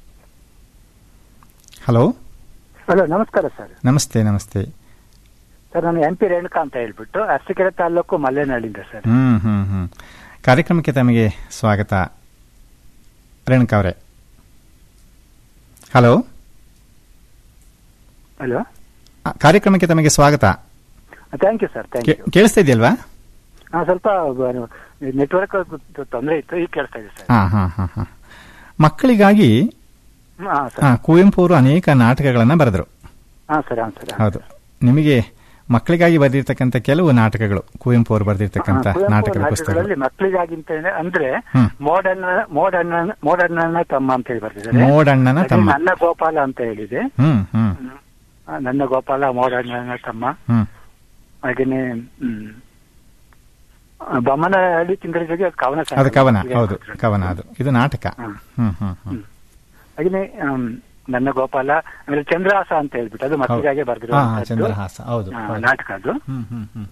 ಹಲೋ ಹಲೋ ನಮಸ್ಕಾರ ಸರ್ ನಮಸ್ತೆ ನಮಸ್ತೆ ಸರ್ ನಾನು ಎಂ ಪಿ ರೇಣುಕಾ ಅಂತ ಹೇಳ್ಬಿಟ್ಟು ಅರಸೀಕೆರೆ ತಾಲೂಕು ಮಲ್ಲೇನಹಳ್ಳಿಯಿಂದ ಸರ್ ಹ್ಮ್ ಹ್ಮ್ ಹ್ಮ್ ಕಾರ್ಯಕ್ರಮಕ್ಕೆ ತಮಗೆ ಸ್ವಾಗತ ರೇಣುಕಾ ಅವರೇ ಹಲೋ ಹಲೋ ಆ, ಕಾರ್ಯಕ್ರಮಕ್ಕೆ ತಮಗೆ ಸ್ವಾಗತ ಥ್ಯಾಂಕ್ ಯು ಸರ್ ಥ್ಯಾಂಕ್ ಕೇ- ಯು ಕೇಳಿಸ್ತಾ ಇದೆಯಲ್ವಾ ಹಾ ಸ್ವಲ್ಪ ನೆಟ್ವರ್ಕ್ ತೊಂದರೆ ಇತ್ತು ಈಗ ಕೇಳ್ತಾ ಇದೆ ಸರ್ ಹಾ ಹಾ ಹಾ ಹಾ ಮಕ್ಕಳಿಗಾಗಿ ಹಾ ಸರ್ ಆ, ಕುವೆಂಪು ಅವರು ಅನೇಕ ನಾಟಕಗಳನ್ನ ಬರೆದರು ಹಾ ಸರ್ ಹಾ ಸರ್ ಹೌದು ನಿಮಗೆ ಮಕ್ಕಳಿಗಾಗಿ ಬರೆದಿರ್ತಕ್ಕಂಥ ಕೆಲವು ನಾಟಕಗಳು ಕುವೆಂಪು ಅವರು ಬರೆದಿರ್ತಕ್ಕಂಥ ಕುವೆಂಪು ನಾಟಕದ ಪುಸ್ತಕಗಳು ನಾಟಕಗಳಲ್ಲಿ ಮಕ್ಕಳಿಗಾಗಿ ಅಂತ ಹೇಳಿ- ಅಂದ್ರೆ ಹ್ಮ್. ಮೋಡಣ್ಣ ಮೋಡಣ್ಣ ಮೋಡಣ್ಣನ ತಮ್ಮ ಅಂತ ಹೇಳಿ ಬರ್ತಿದ್ದಾರೆ ಮೋಡಣ್ಣನ ಹಾಗೆ ತಮ್ಮ ನನ್ನ ಗೋಪಾಲ ಅಂತ ಹೇಳಿದೆ ಹ್ಮ್ ಹ್ಮ್ ಆ, ನನ್ನ ಗೋಪಾಲ ಮೋಡಣ್ಣನ ತಮ್ಮ ಹ್ಮ್ ಹಾಗೇನೆ ಹ್ಮ್ ಆ, ಬಮ್ಮನ ಹಳ್ಳಿ ತಿಂಗಳಿಗೆ ಅದು ಕವನ ಸಂಕಲನ. ಅದು ಕವನ ಇದೆ. ಹೌದು ಕವನ ಅದು ಇದು ನಾಟಕ ಹ್ಮ್. ಹ್ಮ್ ಹ್ಮ್ ಹ್ಮ್ ಹಾಗೇನೆ ಆಮ್, ನನ್ನ ಗೋಪಾಲ ಆಮೇಲೆ ಚಂದ್ರಹಾಸ ಅಂತ ಹೇಳ್ಬಿಟ್ಟು ಅದು ಮಕ್ಕಳಿಗಾಗಿ ಹಾ ಹಾ ಬರೆದಿರುವಂತದ್ದು ಚಂದ್ರಹಾಸ ಹೌದು ಆ, ಹೌದು. ನಾಟಕ ಅದು ಹ್ಮ್ ಹ್ಮ್ ಹ್ಮ್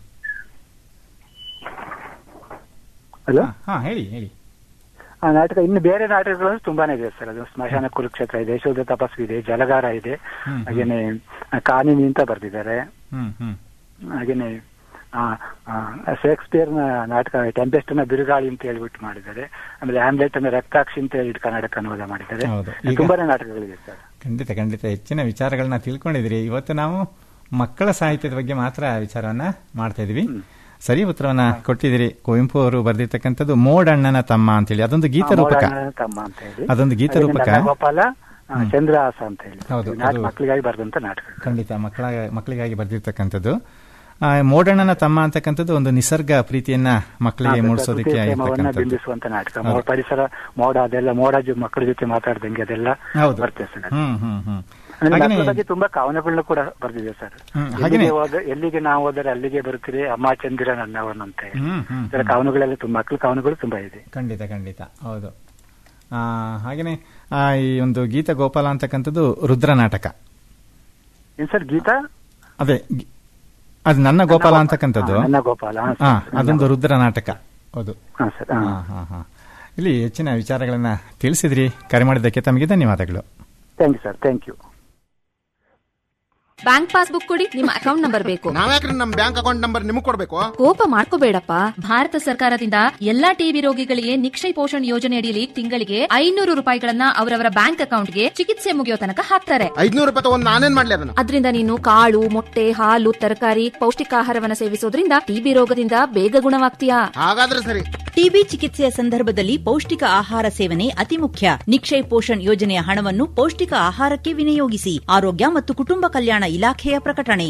ಹಲೋ ಹಾ ಹೇಳಿ ಹೇಳಿ ಆ ನಾಟಕ ಇನ್ನು ಬೇರೆ ನಾಟಕಗಳು ತುಂಬಾನೇ ಇದೆ ಸರ್ ಅದು ಸ್ಮಶಾನ ಕುರುಕ್ಷೇತ್ರ ಇದೆ ಶೋಧ ತಪಸ್ಸು ಇದೆ ಜಲಗಾರ ಇದೆ ಹ್ಮ್, ಹ್ಮ್. ಹಾಗೇನೆ ಆ, ಕಾನಿನಿ ಅಂತ ಬರ್ದಿದ್ದಾರೆ ಹ್ಮ್ ಹ್ಮ್ ಹಾಗೇನೆ ಆ, ಆ, ಶೇಕ್ಸ್ಪಿಯರ್ ನ ನಾಟಕ ಟೆಂಪೆಸ್ಟ್ ನ ಬಿರುಗಾಳಿ ಅಂತ ಹೇಳ್ಬಿಟ್ಟು ಮಾಡಿದ್ದಾರೆ ಆಮೇಲೆ ಆಮ್ಲೆಟ್ ಅನ್ನ ರಕ್ತಾಕ್ಷಿ ಅಂತ ಹೇಳಿ ಕನ್ನಡಕ್ಕೆ ಅನುವಾದ ಮಾಡಿದ್ದಾರೆ ಹೌದು. ಈಗ- ತುಂಬಾನೇ ನಾಟಕಗಳಿದೆ ಸರ್ ಖಂಡಿತ ಖಂಡಿತ ಹೆಚ್ಚಿನ ವಿಚಾರಗಳನ್ನ ತಿಳ್ಕೊಂಡಿದ್ರಿ ಇವತ್ತು ನಾವು ಮಕ್ಕಳ ಸಾಹಿತ್ಯದ ಬಗ್ಗೆ ಮಾತ್ರ ವಿಚಾರವನ್ನ ಮಾಡ್ತಾ ಇದೀವಿ ಸರಿ ಉತ್ತರವನ್ನ ಕೊಟ್ಟಿದ್ದೀರಿ ಕುವೆಂಪು ಅವರು ಬರೆದಿರ್ತಕ್ಕಂಥದ್ದು ಮೋಡಣ್ಣನ ತಮ್ಮ ಅಂತೇಳಿ ಅದೊಂದು ಗೀತ ಆ, ರೂಪಕ ಮೋಡಣ್ಣನ ತಮ್ಮ ಅಂತ ಹೇಳಿ ಅದೊಂದು ಗೀತ ಹಾಗೇನೆ ರೂಪಕ ನನ್ನ ಗೋಪಾಲ ಆ, ಚಂದ್ರಹಾಸ ಅಂತ ಹೇಳಿ ಹೌದು, ಇದು ನಾಟಕ ಅದು- ಮಕ್ಕಳಿಗಾಗಿ ಬರೆದಂತ ನಾಟಕ ಖಂಡಿತ ಮಕ್ಕಳ ಮಕ್ಕಳಿಗಾಗಿ ಬರೆದಿರ್ತಕ್ಕಂಥದ್ದು ಆ, ಮೋಡಣ್ಣನ ತಮ್ಮ ಅಂತಕ್ಕಂಥದ್ದು ಒಂದು ನಿಸರ್ಗ ಪ್ರೀತಿಯನ್ನ ಮಕ್ಕಳಿಗೆ ಹಾ, ಮೂಡಿಸೋದಕ್ಕೆ ಪ್ರಕೃತಿಯ ಪ್ರೇಮವನ್ನ ಆಗಿರ್ತಕ್ಕಂಥದ್ದು ಬಿಂಬಿಸುವಂತ ನಾಟಕ ಹೌದು. ಮೋ- ಪರಿಸರ ಮೋಡ ಅದೆಲ್ಲ ಮೋಡ ಜೊ- ಮಕ್ಕಳ ಜೊತೆ ಮಾತಾಡ್ದಂಗೆ ಅದೆಲ್ಲ ಹೌದು ಬರ್ತದೆ ಸರ್ ಅದು. ಹ್ಮ್ ಹ್ಮ್ ಹ್ಮ್ ಆಮೇಲೆ ಹಾಗೇನೆ ಮಕ್ಕಳ ಬಗ್ಗೆ ತುಂಬಾ ಕವನಗಳನ್ನ ಕೂಡ ಬರ್ದಿದೆ ಸರ್ ಹ್ಮ್, ಹಾಗೇನೆ- ಎಲ್ಲಿಗೆ ಹೋದ ಎಲ್ಲಿಗೆ ನಾವು ಹೋದರೆ ಅಲ್ಲಿಗೆ ಬರ್ತೀರಿ ಅಮ್ಮ ಚಂದಿರ ನನ್ನವನಂತ ಹೇಳಿ ಹ್ಮ್ ಹ್ಮ್ ಇದರ ಕವನಗಳೆಲ್ಲ ತುಂಬಾ ಮಕ್ಕಳ ಕವನಗಳು ತುಂಬಾ ಇದೆ ಖಂಡಿತ ಖಂಡಿತ ಹೌದು ಆ, ಹಾಗೇನೆ ಆ, ಈ ಒಂದು ಗೀತ ಗೋಪಾಲ ಅಂತಕ್ಕಂಥದ್ದು ರುದ್ರ ನಾಟಕ ಏನ್ ಸರ್ ಗೀತಾ ಅದೇ ಗಿ- ಅದು ನನ್ನ ಗೋಪಾಲ ಅಂತಕ್ಕಂಥದ್ದು ಹಾ, ನನ್ನ ಗೋಪಾಲ ಹಾ, ಹಾ ಸರ್. ಅದೊಂದು ರುದ್ರ ನಾಟಕ ಹೌದು ಹಾ ಸರ್ ಹಾ. ಹಾ ಹಾ ಹಾ ಇಲ್ಲಿ ಹೆಚ್ಚಿನ ವಿಚಾರಗಳನ್ನ ತಿಳಿಸಿದ್ರಿ ಕರೆ ಮಾಡಿದ್ದಕ್ಕೆ ತಮಗೆ ಧನ್ಯವಾದಗಳು thank you sir thank you bank passbook ಕೊಡಿ ನಿಮ್ಮ ಅಕೌಂಟ್ ನಂಬರ್ ಬೇಕು ನಾವ್ಯಾಕ್ರಿ ನಮ್ ಬ್ಯಾಂಕ್ ಅಕೌಂಟ್ ನಂಬರ್ ನಿಮಗ್ ಕೊಡ್ಬೇಕು ಕೋಪ ಮಾಡ್ಕೋಬೇಡಪ್ಪ ಭಾರತ ಸರ್ಕಾರದಿಂದ ಎಲ್ಲಾ ಟಿಬಿ ರೋಗಿಗಳಿಗೆ ನಿಕ್ಷಯ ಪೋಷಣ್ ಯೋಜನೆ ಅಡಿಯಲ್ಲಿ ತಿಂಗಳಿಗೆ ಐನೂರು ರೂಪಾಯಿಗಳನ್ನ ಅವರವರ ಬ್ಯಾಂಕ್ ಅಕೌಂಟ್ಗೆ ಚಿಕಿತ್ಸೆ ಮುಗಿಯೋ ತನಕ ಹಾಕ್ತಾರೆ ಐದ್ನೂರು ರೂಪಾಯಿ ತಗೊಂಡ್ ನಾನೇನ್ ಮಾಡ್ಲಿ ಅದನ್ನ ಅದರಿಂದ ನೀನು ಕಾಳು ಮೊಟ್ಟೆ ಹಾಲು ತರಕಾರಿ ಪೌಷ್ಟಿಕಾಹಾರವನ್ನ ಸೇವಿಸೋದ್ರಿಂದ ಟಿಬಿ ರೋಗದಿಂದ ಬೇಗ ಗುಣವಾಗ್ತೀಯಾ ಹಾಗಾದ್ರೆ ಸರಿ ಟಿಬಿ ಚಿಕಿತ್ಸೆಯ ಸಂದರ್ಭದಲ್ಲಿ ಪೌಷ್ಟಿಕ ಆಹಾರ ಸೇವನೆ ಅತಿ ಮುಖ್ಯ ನಿಕ್ಷಯ್ ಪೋಷಣ್ ಯೋಜನೆಯ ಹಣವನ್ನು ಪೌಷ್ಟಿಕ ಆಹಾರಕ್ಕೆ ವಿನಿಯೋಗಿಸಿ ಆರೋಗ್ಯ ಮತ್ತು ಕುಟುಂಬ ಕಲ್ಯಾಣ ಇಲಾಖೆಯ ಪ್ರಕಟಣೆ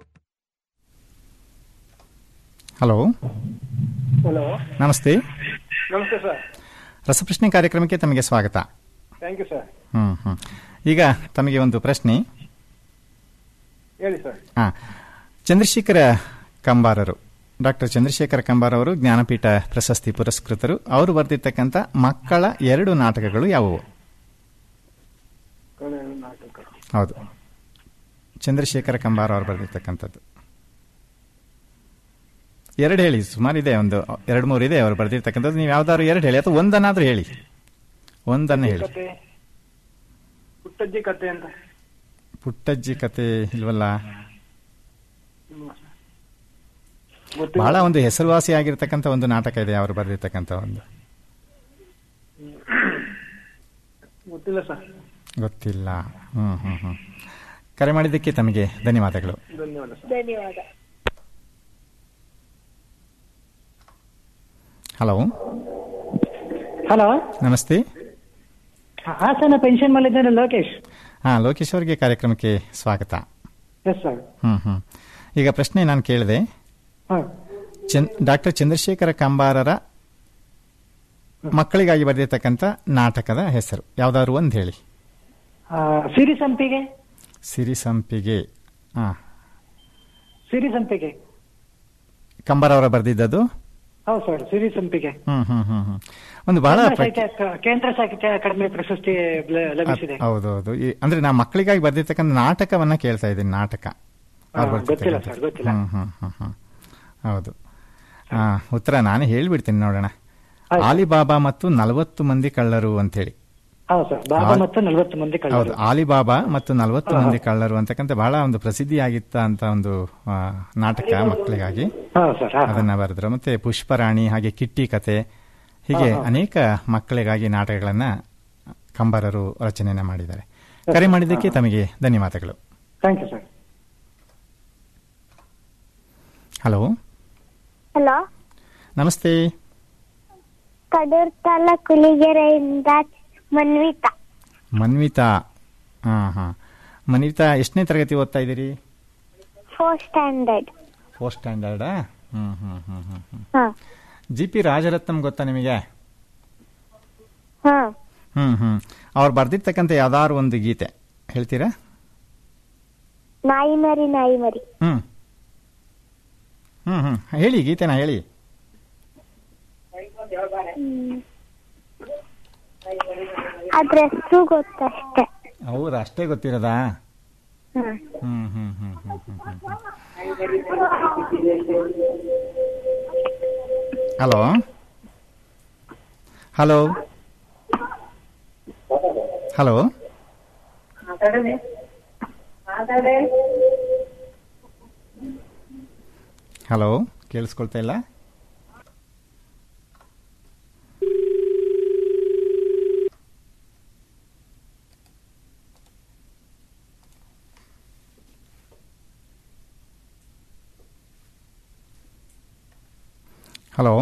ಹಲೋ ಹಲೋ ನಮಸ್ತೆ ನಮಸ್ತೆ ಸರ್ ರಸಪ್ರಶ್ನೆ ಕಾರ್ಯಕ್ರಮಕ್ಕೆ ತಮಗೆ ಸ್ವಾಗತ ಥ್ಯಾಂಕ್ ಯು ಸರ್ ಹ್ಮ್ ಹ್ಮ್ ಈಗ ತಮಗೆ ಒಂದು ಪ್ರಶ್ನೆ ಹೇಳಿ ಸರ್ ಹಾ ಚಂದ್ರಶೇಖರ ಕಂಬಾರರು ಡಾಕ್ಟರ್ ಚಂದ್ರಶೇಖರ ಕಂಬಾರ್ ಅವರು ಜ್ಞಾನಪೀಠ ಪ್ರಶಸ್ತಿ ಪುರಸ್ಕೃತರು ಅವರು ಬರೆದಿರ್ತಕ್ಕಂಥ ಮಕ್ಕಳ ಎರಡು ನಾಟಕಗಳು ಯಾವುವು ನಾಟಕ ಹೌದು ಚಂದ್ರಶೇಖರ ಕಂಬಾರ್ ಅವರು ಬರೆದಿರ್ತಕ್ಕಂಥದ್ದು ಎರಡು ಹೇಳಿ ಸುಮಾರಿದೆ ಒಂದು ಎರಡು ಮೂರು ಇದೆ ಅವರು ಬರೆದಿರ್ತಕ್ಕಂಥದ್ದು ನೀವು ಯಾವ್ದಾದ್ರು ಎರಡು ಹೇಳಿ ಅಥವಾ ಒಂದನ್ನಾದ್ರೂ ಹೇಳಿ ಒಂದನ್ನು ಹೇಳಿ ಕತೆ ಪುಟ್ಟಜ್ಜಿ ಕತೆ ಅಂತ ಪುಟ್ಟಜ್ಜಿ ಕತೆ ಇಲ್ವಲ್ಲ ಹ್ಮ್. ಗೊತ್ತಿಲ್ಲ. ಬಹಳ ಒಂದು ಹೆಸರುವಾಸಿ ಆಗಿರ್ತಕ್ಕಂಥ ಒಂದು ನಾಟಕ ಇದೆ ಅವರು ಬರೆದಿರ್ತಕ್ಕಂಥ ಒಂದು ಗೊತ್ತಿಲ್ಲ ಸರ್ ಗೊತ್ತಿಲ್ಲ ಹ್ಮ್ ಹ್ಮ್ ಹ್ಮ್ ಕರೆ ಮಾಡಿದ್ದಕ್ಕೆ ತಮಗೆ ಧನ್ಯವಾದಗಳು ಧನ್ಯವಾದ ಸರ್ ಧನ್ಯವಾದ ಹಲೋ ಹಲೋ ನಮಸ್ತೆ ಹಾಸನ ಪೆನ್ಷನ್ ಮಾಡಿದ್ದೇನೆ ಲೋಕೇಶ್ ಹಾ ಲೋಕೇಶ್ ಅವರಿಗೆ ಕಾರ್ಯಕ್ರಮಕ್ಕೆ ಸ್ವಾಗತ ಎಸ್ ಸರ್ ಹ್ಮ್ ಹ್ಮ್ ಈಗ ಪ್ರಶ್ನೆ ನಾನು ಕೇಳಿದೆ ಹಾ ಚಂದ್ ಡಾಕ್ಟರ್ ಚಂದ್ರಶೇಖರ ಕಂಬಾರರ ಮಕ್ಕಳಿಗಾಗಿ ಬರೆದಿರ್ತಕ್ಕಂಥ ನಾಟಕದ ಹೆಸರು ಯಾವ್ದಾದ್ರು ಒಂದು ಹೇಳಿ ಆ, ಸಿರಿ ಸಂಪಿಗೆ ಸಿರಿ ಸಂಪಿಗೆ ಹಾ ಸಿರಿ ಸಂಪಿಗೆ ಕಂಬಾರ ಅವರ ಬರೆದಿದ್ದದು ಹೌದು ಸರ್ ಸಿರಿ ಸಂಪಿಗೆ ಹ್ಮ್ ಹ್ಮ್ ಹ್ಮ್ ಹ್ಮ್ ಒಂದು ಬಹಳ ಕೇಂದ್ರ ಪ್ರಖ್ಯಾ- ಸಾಹಿತ್ಯ ಅಕ- ಕೇಂದ್ರ ಸಾಹಿತ್ಯ ಅಕಾಡೆಮಿ ಪ್ರಶಸ್ತಿ ಲ- ಲಭಿಸಿದೆ ಹೌದೌದು ಈ- ಅಂದ್ರೆ ನಾ ಮಕ್ಕಳಿಗಾಗಿ ಬರ್ದಿರ್ತಕ್ಕಂಥ ನಾಟಕವನ್ನ ಕೇಳ್ತಾ ಇದ್ದೀನಿ ನಾಟಕ ಅವ್ರು ಹಾ, ಗೊತ್ತಿಲ್ಲ ಬರ್ದಿರ್ತಕ್ಕಂಥದ್ದು. ಸರ್, ಗೊತ್ತಿಲ್ಲ. ಹ್ಮ್ ಹ್ಮ್ ಹ್ಮ್ ಹ್ಮ್ ಹೌದು ಆ, ಉತ್ತರ ನಾನೇ ಹೇಳ್ಬಿಡ್ತೀನಿ ನೋಡೋಣ ಆಲಿಬಾಬಾ ಮತ್ತು ನಲವತ್ತು ಮಂದಿ ಕಳ್ಳರು ಅಂತೇಳಿ ಹಾ ಸರ್ ಬಾಬಾ ಆ- ಮತ್ತು ನಲವತ್ತು ಮಂದಿ ಹೌದು ಕಳ್ಳರು ಆಲಿಬಾಬಾ ಮತ್ತು ನಲವತ್ತು ಹಾ, ಮಂದಿ ಹಾ. ಕಳ್ಳರು ಅಂತಕ್ಕಂಥ ಬಹಳ ಒಂದು ಪ್ರಸಿದ್ಧಿಯಾಗಿತ್ತ ಅಂತ ಒಂದು ಆ, ನಾಟಕ ಮಕ್ಕಳಿಗಾಗಿ ಹಾ ಸರ್ ಹಾ ಅದನ್ನ ಬರೆದ್ರು ಮತ್ತೆ ಪುಷ್ಪರಾಣಿ ಹಾಗೆ ಕಿಟ್ಟಿ ಕತೆ ಹೀಗೆ ಹಾ, ಹಾ. ಅನೇಕ ಮಕ್ಕಳಿಗಾಗಿ ನಾಟಕಗಳನ್ನ ಕಂಬಾರರು ರಚನೆಯನ್ನ ಮಾಡಿದ್ದಾರೆ ಕರೆ ಮಾಡಿದ್ದಕ್ಕೆ ತಮಗೆ ಧನ್ಯವಾದಗಳು thank you sir hello hello ನಮಸ್ತೆ ಕಡೂರ್ ತಾಲೂಕ್ ಕುಲಿಗೆರೆಯಿಂದ ಮನ್ವಿತಾ ಮನ್ವಿತಾ ಹಾ ಹಾ ಮನ್ವಿತಾ ಎಷ್ಟನೇ ತರಗತಿ ಓದ್ತಾ ಇದ್ದೀರಿ ಫೋರ್ ಸ್ಟ್ಯಾಂಡರ್ಡ್ ಫೋರ್ತ್ ಸ್ಟ್ಯಾಂಡರ್ಡಾ ಹ್ಮ್ ಹ್ಮ್ ಹ್ಮ್ ಹ್ಮ್ ಹ್ಮ್ ಹಾ ಜಿ ಪಿ ರಾಜರತ್ನಂ ಗೊತ್ತಾ ನಿಮಗೆ ಹಾ ಹ್ಮ್ ಹ್ಮ್ ಅವ್ರು ಬರ್ದಿರ್ತಕ್ಕಂಥ ಯಾವ್ದಾದ್ರು ಒಂದು ಗೀತೆ ಹೇಳ್ತೀರಾ ನಾಯಿ ಮರಿ ನಾಯಿ ಮರಿ ಹ್ಮ್ ಹ್ಮ್ ಹ್ಮ್ ಹೇಳಿ ಗೀತೆನ ಹೇಳಿ ಹ್ಮ್. ಅದ್ರ ಹೆಸರು ಗೊತ್ತಷ್ಟೇ ಹೌದಾ ಅಷ್ಟೇ ಗೊತ್ತಿರೋದಾ ಹ್ಮ್ ಹ್ಮ್ ಹ್ಮ್ ಹ್ಮ್ ಹ್ಮ್ ಹ್ಮ್ ಹ್ಮ್ ಹಲೋ ಹಲೋ ಹಲೋ ಹಲೋ ಕೇಳಿಸ್ಕೊಳ್ತಾ ಇಲ್ಲ ಹಲೋ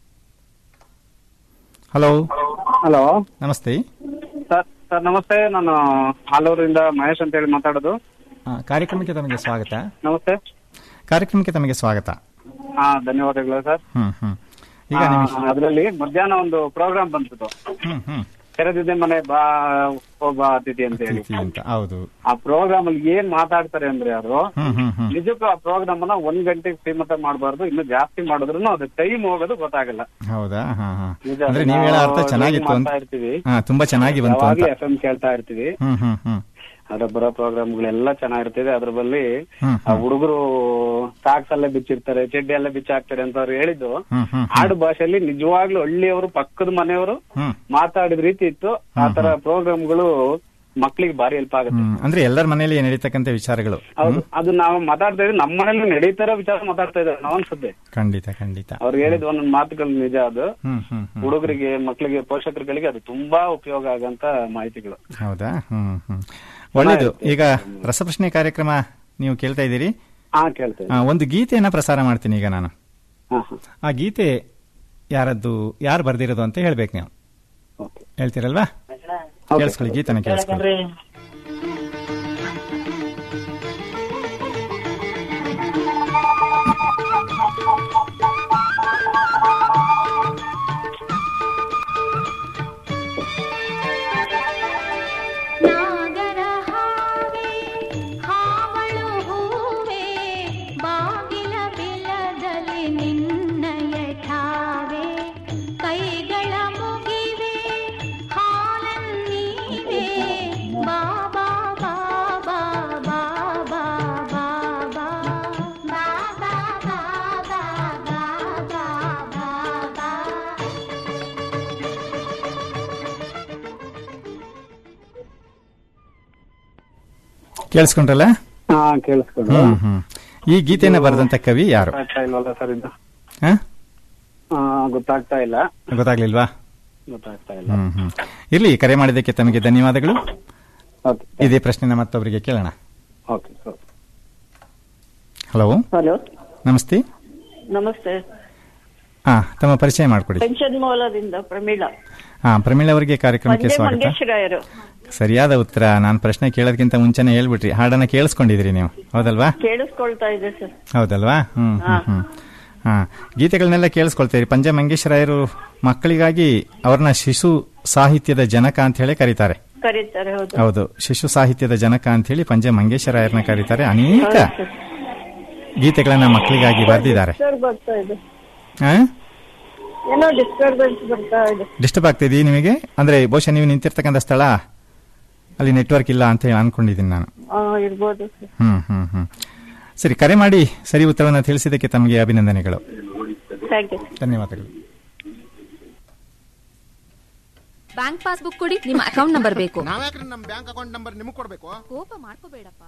ಹಲೋ ಹಲೋ ನಮಸ್ತೆ ಸರ್ ಸರ್ ನಮಸ್ತೆ ನಾನು ಆಲೂರಿಂದ ಮಹೇಶ್ ಅಂತ ಹೇಳಿ ಮಾತಾಡೋದು ಆ, ಕಾರ್ಯಕ್ರಮಕ್ಕೆ ತಮಗೆ ಸ್ವಾಗತ ನಮಸ್ತೆ ಕಾರ್ಯಕ್ರಮಕ್ಕೆ ತಮಗೆ ಸ್ವಾಗತ ಹಾ ಧನ್ಯವಾದಗಳು ಸರ್ ಹ್ಮ್ ಹ್ಮ್ ಈಗ ನಿಮಗೆ ಅದರಲ್ಲಿ ಮಧ್ಯಾಹ್ನ ಒಂದು ಪ್ರೋಗ್ರಾಮ್ ಬಂತು ಹ್ಮ್ ಹ್ಮ್ ತೆರೆದಿದ್ದೆ ಮನೆ ಬಾ ಒಬ್ಬ ಅತಿಥಿ ಅಂತ ಹೇಳಿ ಅತಿಥಿ ಅಂತ ಹೌದು ಆ ಪ್ರೋಗ್ರಾಮ್ ಅಲ್ಲಿ ಏನ್ ಮಾತಾಡ್ತಾರೆ ಅಂದ್ರೆ ಅವರು ಹ್ಮ್ ಹ್ಮ್ ಹ್ಮ್ ನಿಜಕ್ಕೂ ಆ ಪ್ರೋಗ್ರಾಮ್ ಅನ್ನ ಒಂದ್ ಗಂಟೆಗೆ ಸೀಮಿತ ಮಾಡಬಾರ್ದು ಇನ್ನು ಜಾಸ್ತಿ ಮಾಡಿದ್ರು ಅದು ಟೈಮ್ ಹೋಗೋದು ಗೊತ್ತಾಗಲ್ಲ ಹೌದಾ ಹಾ ಹಾ ನಿಜ, ಅಂದ್ರೆ ನೀವು ಹೇಳೋ ಅರ್ಥ ನಾವು ಚೆನ್ನಾಗಿತ್ತು ಅಂತ ಮಾಡ್ತಾ ಇರ್ತೀವಿ. ಹಾ ತುಂಬಾ ಚೆನ್ನಾಗಿ ಬಂತು ಅಂತ ಎಫ್ ಎಂ ಕೇಳ್ತಾ ಇರ್ತೀವಿ ಹ್ಮ್ ಹ್ಮ್ ಹ್ಮ್ ಅದ್ರ ಬರೋ ಪ್ರೋಗ್ರಾಮ್ಗಳೆಲ್ಲ ಚೆನ್ನಾಗಿರ್ತದೆ ಅದ್ರ ಬಲ್ಲಿ ಹ್ಮ್ ಆ ಹುಡುಗರು ಸಾಕ್ಸ್ ಅಲ್ಲೇ ಬಿಚ್ಚಿರ್ತಾರೆ ಚಡ್ಡಿ ಅಲ್ಲೇ ಬಿಚ್ಚಾಕ್ತಾರೆ ಅಂತ ಅವ್ರು ಹೇಳಿದ್ದು ಹ್ಮ್ ಹ್ಮ್ ಆಡು ಭಾಷೆಯಲ್ಲಿ ನಿಜವಾಗ್ಲೂ ಹಳ್ಳಿಯವರು ಪಕ್ಕದ ಮನೆಯವರು ಹ್ಮ್ ಮಾತಾಡಿದ ರೀತಿ ಇತ್ತು ಆ ತರ ಪ್ರೋಗ್ರಾಮ್ಗಳು ಮಕ್ಳಿಗೆ ಭಾರಿ ಹೆಲ್ಪ್ ಆಗುತ್ತೆ ಹ್ಮ್ ಅಂದ್ರೆ ಎಲ್ಲರ ಮನೆಯಲ್ಲಿ ನಡೀತಕ್ಕಂಥ ವಿಚಾರಗಳು ಹೌದು ಅದು ನಾವು ಮಾತಾಡ್ತಾ ಇದ್ವಿ ನಮ್ಮ ಮನೇಲಿ ನಡೀತಾರ ವಿಚಾರ ಮಾತಾಡ್ತಾ ಇದ್ದಾರೆ ನಾವ್ ಅನ್ಸುತ್ತೆ ಖಂಡಿತ ಖಂಡಿತ ಅವ್ರು ಹೇಳಿದ ಒಂದೊಂದು ಮಾತುಗಳು ನಿಜ ಅದು ಹ್ಮ್ ಹ್ಮ್ ಹ್ಮ್ ಹುಡುಗರಿಗೆ ಮಕ್ಕಳಿಗೆ ಪೋಷಕರುಗಳಿಗೆ ಅದು ತುಂಬಾ ಉಪಯೋಗ ಆಗಂತ ಮಾಹಿತಿಗಳು ಹೌದಾ ಹ್ಮ್ ಹ್ಮ್ ಒಳ್ಳೇದು ಈಗ ರಸಪ್ರಶ್ನೆ ಕಾರ್ಯಕ್ರಮ ನೀವು ಕೇಳ್ತಾ ಇದ್ದೀರಿ ಹಾ ಕೇಳ್ತೇವೆ ಆ, ಒಂದು ಗೀತೆಯನ್ನ ಪ್ರಸಾರ ಮಾಡ್ತೀನಿ ಈಗ ನಾನು ಹಾ ಹಾ ಆ ಗೀತೆ ಯಾರದ್ದು ಯಾರು ಬರ್ದಿರೋದು ಅಂತ ಹೇಳ್ಬೇಕು ನೀವು ಹೇಳ್ತೀರಲ್ವಾ ಕೇಳಿಸ್ಕೊಳ್ಳಿ ಗೀತನ ಕೇಳಿಸ್ಕೊಳ್ಳಿ ನಾಗರ ಹಾವೆ ಹಾವಳು ಹೂವೆ ಬಾಗಿಲ ಬಿಲದಲ್ಲಿ ನಿನ್ನಯ ಠಾವೆ ಕೈಗಳ ಮುಗಿವೆ ಹಾಲನ್ನೀವೆ ಬಾಬಾ ಬಾಬಾ ಬಾಬಾ ಬಾಬಾ ಬಾಬಾ ಬಾಬಾ ಬಾಬಾ ಬಾಬಾ ಕೇಳಿಸ್ಕೊಂಡ್ರಲ್ಲ ಹಾ ಕೇಳಿಸ್ಕೊಂಡು ಹ್ಮ್ ಹ್ಮ್ ಈ ಗೀತೆಯನ್ನ ಬರೆದಂತ ಕವಿ ಯಾರು ಗೊತ್ತಾಗ್ತಾ ಇಲ್ವಲ್ಲ ಸರ್ ಇದು ಹ? ಆ, ಗೊತ್ತಾಗ್ತಾ ಇಲ್ಲ ಗೊತ್ತಾಗ್ಲಿಲ್ವಾ ಗೊತ್ತಾಗ್ತಾ ಇಲ್ಲ ಹ್ಮ್ ಹ್ಮ್ ಇರ್ಲಿ ಕರೆ ಮಾಡಿದ್ದಕ್ಕೆ ತಮಗೆ ಧನ್ಯವಾದಗಳು ಓಕೆ ಇದೇ ಪ್ರಶ್ನೆನ ಮತ್ತೊಬ್ಬರಿಗೆ ಕೇಳೋಣ ಓಕೆ ಸರ್ ಹಲೋ ಹಲೋ ನಮಸ್ತೆ ನಮಸ್ತೆ ಹಾ ತಮ್ಮ ಪರಿಚಯ ಮಾಡಿಕೊಡಿ ಪೆನ್ಷನ್ ಮೂಲದಿಂದ ಪ್ರಮೀಳಾ ಹಾ ಪ್ರಮೀಳ್ ಅವರಿಗೆ ಕಾರ್ಯಕ್ರಮಕ್ಕೆ ಮಂಜೆ ಸ್ವಾಗತ ಮಂಗೇಶ್ವರಾಯರು ಸರಿಯಾದ ಉತ್ತರ ನಾನು ಪ್ರಶ್ನೆ ಕೇಳೋದಕ್ಕಿಂತ ಮುಂಚೆನೆ ಹೇಳ್ಬಿಟ್ರಿ ಹಾಡನ್ನ ಕೇಳಿಸ್ಕೊಂಡಿದ್ದೀರಿ ನೀವು ಹೌದಲ್ವಾ ಕೇಳಿಸ್ಕೊಳ್ತಾ ಇದೆ ಸರ್ ಹೌದಲ್ವಾ ಹ್ಮ್ ಹ್ಮ್ ಹ್ಮ್ ಹಾ ಗೀತೆಗಳನ್ನೆಲ್ಲ ಕೇಳಿಸ್ಕೊಳ್ತೀರಿ ಪಂಜ ಮಂಗೇಶ್ವರಾಯರು ಮಕ್ಕಳಿಗಾಗಿ ಅವ್ರನ್ನ ಶಿಶು ಸಾಹಿತ್ಯದ ಜನಕ ಅಂತ ಹೇಳಿ ಕರೀತಾರೆ ಕರೀತಾರೆ ಹೌದು ಹೌದು ಶಿಶು ಸಾಹಿತ್ಯದ ಜನಕ ಅಂತ ಹೇಳಿ ಪಂಜೆ ಮಂಗೇಶ್ವರಾಯರ್ನ ಕರೀತಾರೆ ಅನೇಕ ಗೀತೆಗಳನ್ನ ಮಕ್ಕಳಿಗಾಗಿ ಬರೆದಿದ್ದಾರೆ ಡಿಸ್ಟರ್ಬ್ ಬರ್ತಾ ಇದೆ ಹಾ ಏನೋ ಡಿಸ್ಟರ್ಬೆನ್ಸ್ ಬರ್ತಾ ಇದೆ ಡಿಸ್ಟರ್ಬ್ ಆಗ್ತಿದೆಯಾ ನಿಮಗೆ ಅಂದ್ರೆ ಬಹುಶಃ ನೀವು ನಿಂತಿರ್ತಕ್ಕಂಥ ಸ್ಥಳ ಅಲ್ಲಿ ನೆಟ್ವರ್ಕ್ ಇಲ್ಲ ಅಂತ ಹೇಳಿ ಅನ್ಕೊಂಡಿದ್ದೀನಿ ನಾನು ಆ, ಇರ್ಬೋದು ಸರ್ ಹ್ಮ್ ಹ್ಮ್ ಹ್ಮ್ ಸರಿ ಕರೆ ಮಾಡಿ ಸರಿ ಉತ್ತರವನ್ನು ತಿಳಿಸಿದ್ದಕ್ಕೆ ತಮಗೆ ಅಭಿನಂದನೆಗಳು ಥ್ಯಾಂಕ್ ಯು ಧನ್ಯವಾದಗಳು ಬ್ಯಾಂಕ್ ಪಾಸ್ಬುಕ್ ಕೊಡಿ ನಿಮ್ಮ ಅಕೌಂಟ್ ನಂಬರ್ ಬೇಕು ನಾವ್ಯಾಕ್ರಿ ನಮ್ ಬ್ಯಾಂಕ್ ಅಕೌಂಟ್ ನಂಬರ್ ನಿಮಗ್ ಕೊಡ್ಬೇಕು ಕೋಪ ಮಾಡ್ಕೋಬೇಡಪ್ಪ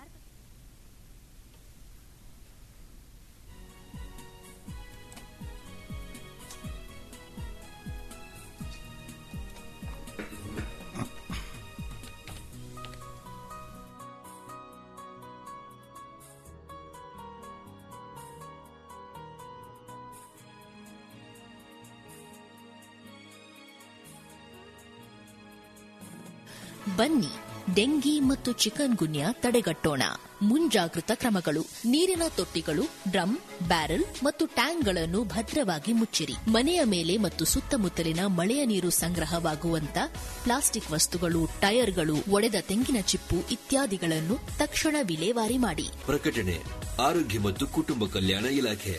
ಬನ್ನಿ ಡೆಂಗಿ ಮತ್ತು ಚಿಕನ್ ಗುನ್ಯಾ ತಡೆಗಟ್ಟೋಣ ಮುಂಜಾಗೃತ ಕ್ರಮಗಳು ನೀರಿನ ತೊಟ್ಟಿಗಳು ಡ್ರಮ್ ಬ್ಯಾರೆಲ್ ಮತ್ತು ಟ್ಯಾಂಕ್ಗಳನ್ನು ಭದ್ರವಾಗಿ ಮುಚ್ಚಿರಿ ಮನೆಯ ಮೇಲೆ ಮತ್ತು ಸುತ್ತಮುತ್ತಲಿನ ಮಳೆಯ ನೀರು ಸಂಗ್ರಹವಾಗುವಂತ ಪ್ಲಾಸ್ಟಿಕ್ ವಸ್ತುಗಳು ಟೈರ್ಗಳು ಒಡೆದ ತೆಂಗಿನ ಚಿಪ್ಪು ಇತ್ಯಾದಿಗಳನ್ನು ತಕ್ಷಣ ವಿಲೇವಾರಿ ಮಾಡಿ ಪ್ರಕಟಣೆ ಆರೋಗ್ಯ ಮತ್ತು ಕುಟುಂಬ ಕಲ್ಯಾಣ ಇಲಾಖೆ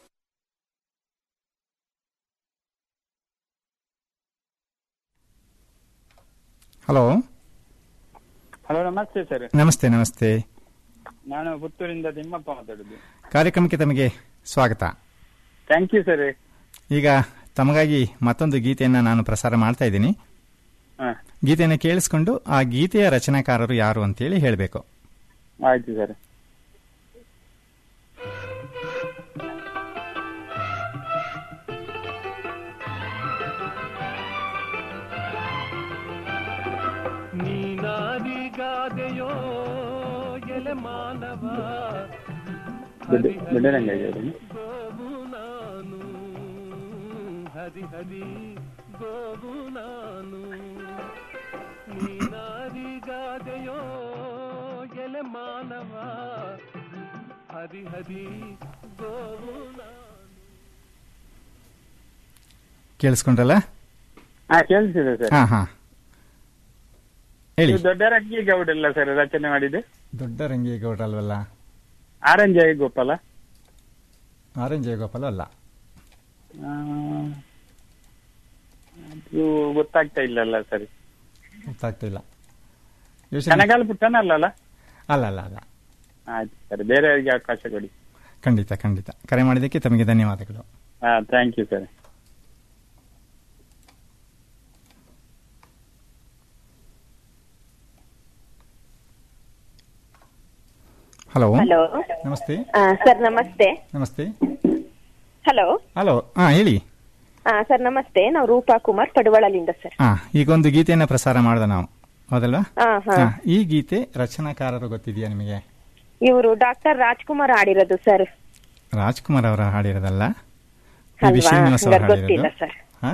ಹಲೋ ಹಲೋ ನಮಸ್ತೆ ಸರ್ ನಮಸ್ತೆ ನಮಸ್ತೆ ನಾನು ಪುತ್ತೂರಿಂದ ತಿಮ್ಮಪ್ಪ ಮಾತಾಡುದು ಕಾರ್ಯಕ್ರಮಕ್ಕೆ ತಮಗೆ ಸ್ವಾಗತ ಥ್ಯಾಂಕ್ ಯು ಸರ್ ಈಗ ತಮಗಾಗಿ ಮತ್ತೊಂದು ಗೀತೆಯನ್ನು ನಾನು ಪ್ರಸಾರ ಮಾಡ್ತಾ ಇದ್ದೀನಿ ಹಾ ಗೀತೆಯನ್ನು ಕೇಳಿಸ್ಕೊಂಡು ಆ ಗೀತೆಯ ರಚನಾಕಾರರು ಯಾರು ಅಂತೇಳಿ ಹೇಳಬೇಕು ಆಯ್ತು ಸರ್ ನೀನಾದಿಗಾದೆಯೋ ಎಲೆ ಮಾನವ ದೊಡ್ಡ ದೊಡ್ಡರಂಗಾಗಿದೆ ಗೋವು ನಾನು ಹರಿ ಹರಿ ಗೋವು ನಾನು ನೀನಾದಿಗಾದೆಯೋ ಎಲೆ ಮಾನವ ಹರಿ ಹರಿ ಗೋವು ನಾನು ಕೇಳಿಸ್ಕೊಂಡ್ರಲ್ಲ ಹಾ ಕೇಳಿಸಿದೆ ಸರ್ ಹಾ ಹಾ ಹೇಳಿ ಇದು ದೊಡ್ಡರಂಗಿ ಗೌಡಲ್ಲ ಸರ್ ರಚನೆ ಮಾಡಿದ್ದು ದೊಡ್ಡ ರಂಗೇಗೌಡ ಅಲ್ವಲ್ಲ ಆರಂಜ ಗೋಪಾಲ ಆರೆಂಜ್ ಜಯಗೋಪಾಲ ಅಲ್ಲ ಆ, ಅದು ಗೊತ್ತಾಗ್ತಾ ಇಲ್ಲಲ್ಲ ಸರ್ ಗೊತ್ತಾಗ್ತಿಲ್ಲ ಯೋಚನೆ ಕನಗಾಲ ಪುಟ್ಟನಲ್ಲ ಅಲ್ಲ ಅಲ್ಲ ಅಲ್ಲ ಆಯ್ತು ಸರ್ ಬೇರೆಯವರಿಗೆ ಅವಕಾಶ ಕೊಡಿ ಖಂಡಿತ ಖಂಡಿತ ಕರೆ ಮಾಡಿದ್ದಕ್ಕೆ ತಮಗೆ ಧನ್ಯವಾದಗಳು ಹಾ thank you sir hello hello ನಮಸ್ತೆ ಸರ್ ನಮಸ್ತೆ ನಮಸ್ತೆ ಹಲೋ ಹಲೋ ಹಾ ಹೇಳಿ ಸರ್ ನಮಸ್ತೆ ನಾವು ರೂಪಾ ಕುಮಾರ್ ಪಡುವಳಲಿಂದ ಸರ್ ಹಾ ಈಗ ಒಂದು ಗೀತೆಯನ್ನ ಪ್ರಸಾರ ಮಾಡ್ದ ನಾವು ಹೌದಲ್ವಾ ಹಾ ಹಾ ಹಾ, ಈ ಗೀತೆ ರಚನಾಕಾರರು ಗೊತ್ತಿದೆಯಾ ನಿಮಗೆ ಇವರು ಡಾಕ್ಟರ್ ರಾಜ್ಕುಮಾರ್ ಆಡಿರೋದು ಸರ್ ರಾಜ್ಕುಮಾರ್ ಅವರ ಹಾಡಿರೋದಲ್ಲ ಪಿ. ಅಲ್ವಾ? ವಿ. ಶ್ರೀನಿವಾಸ್ ಅವರು ಹಂಗಾರೆ ಗೊತ್ತಿಲ್ಲ ಹಾಡಿರೋದು ಸರ್ ಹಾ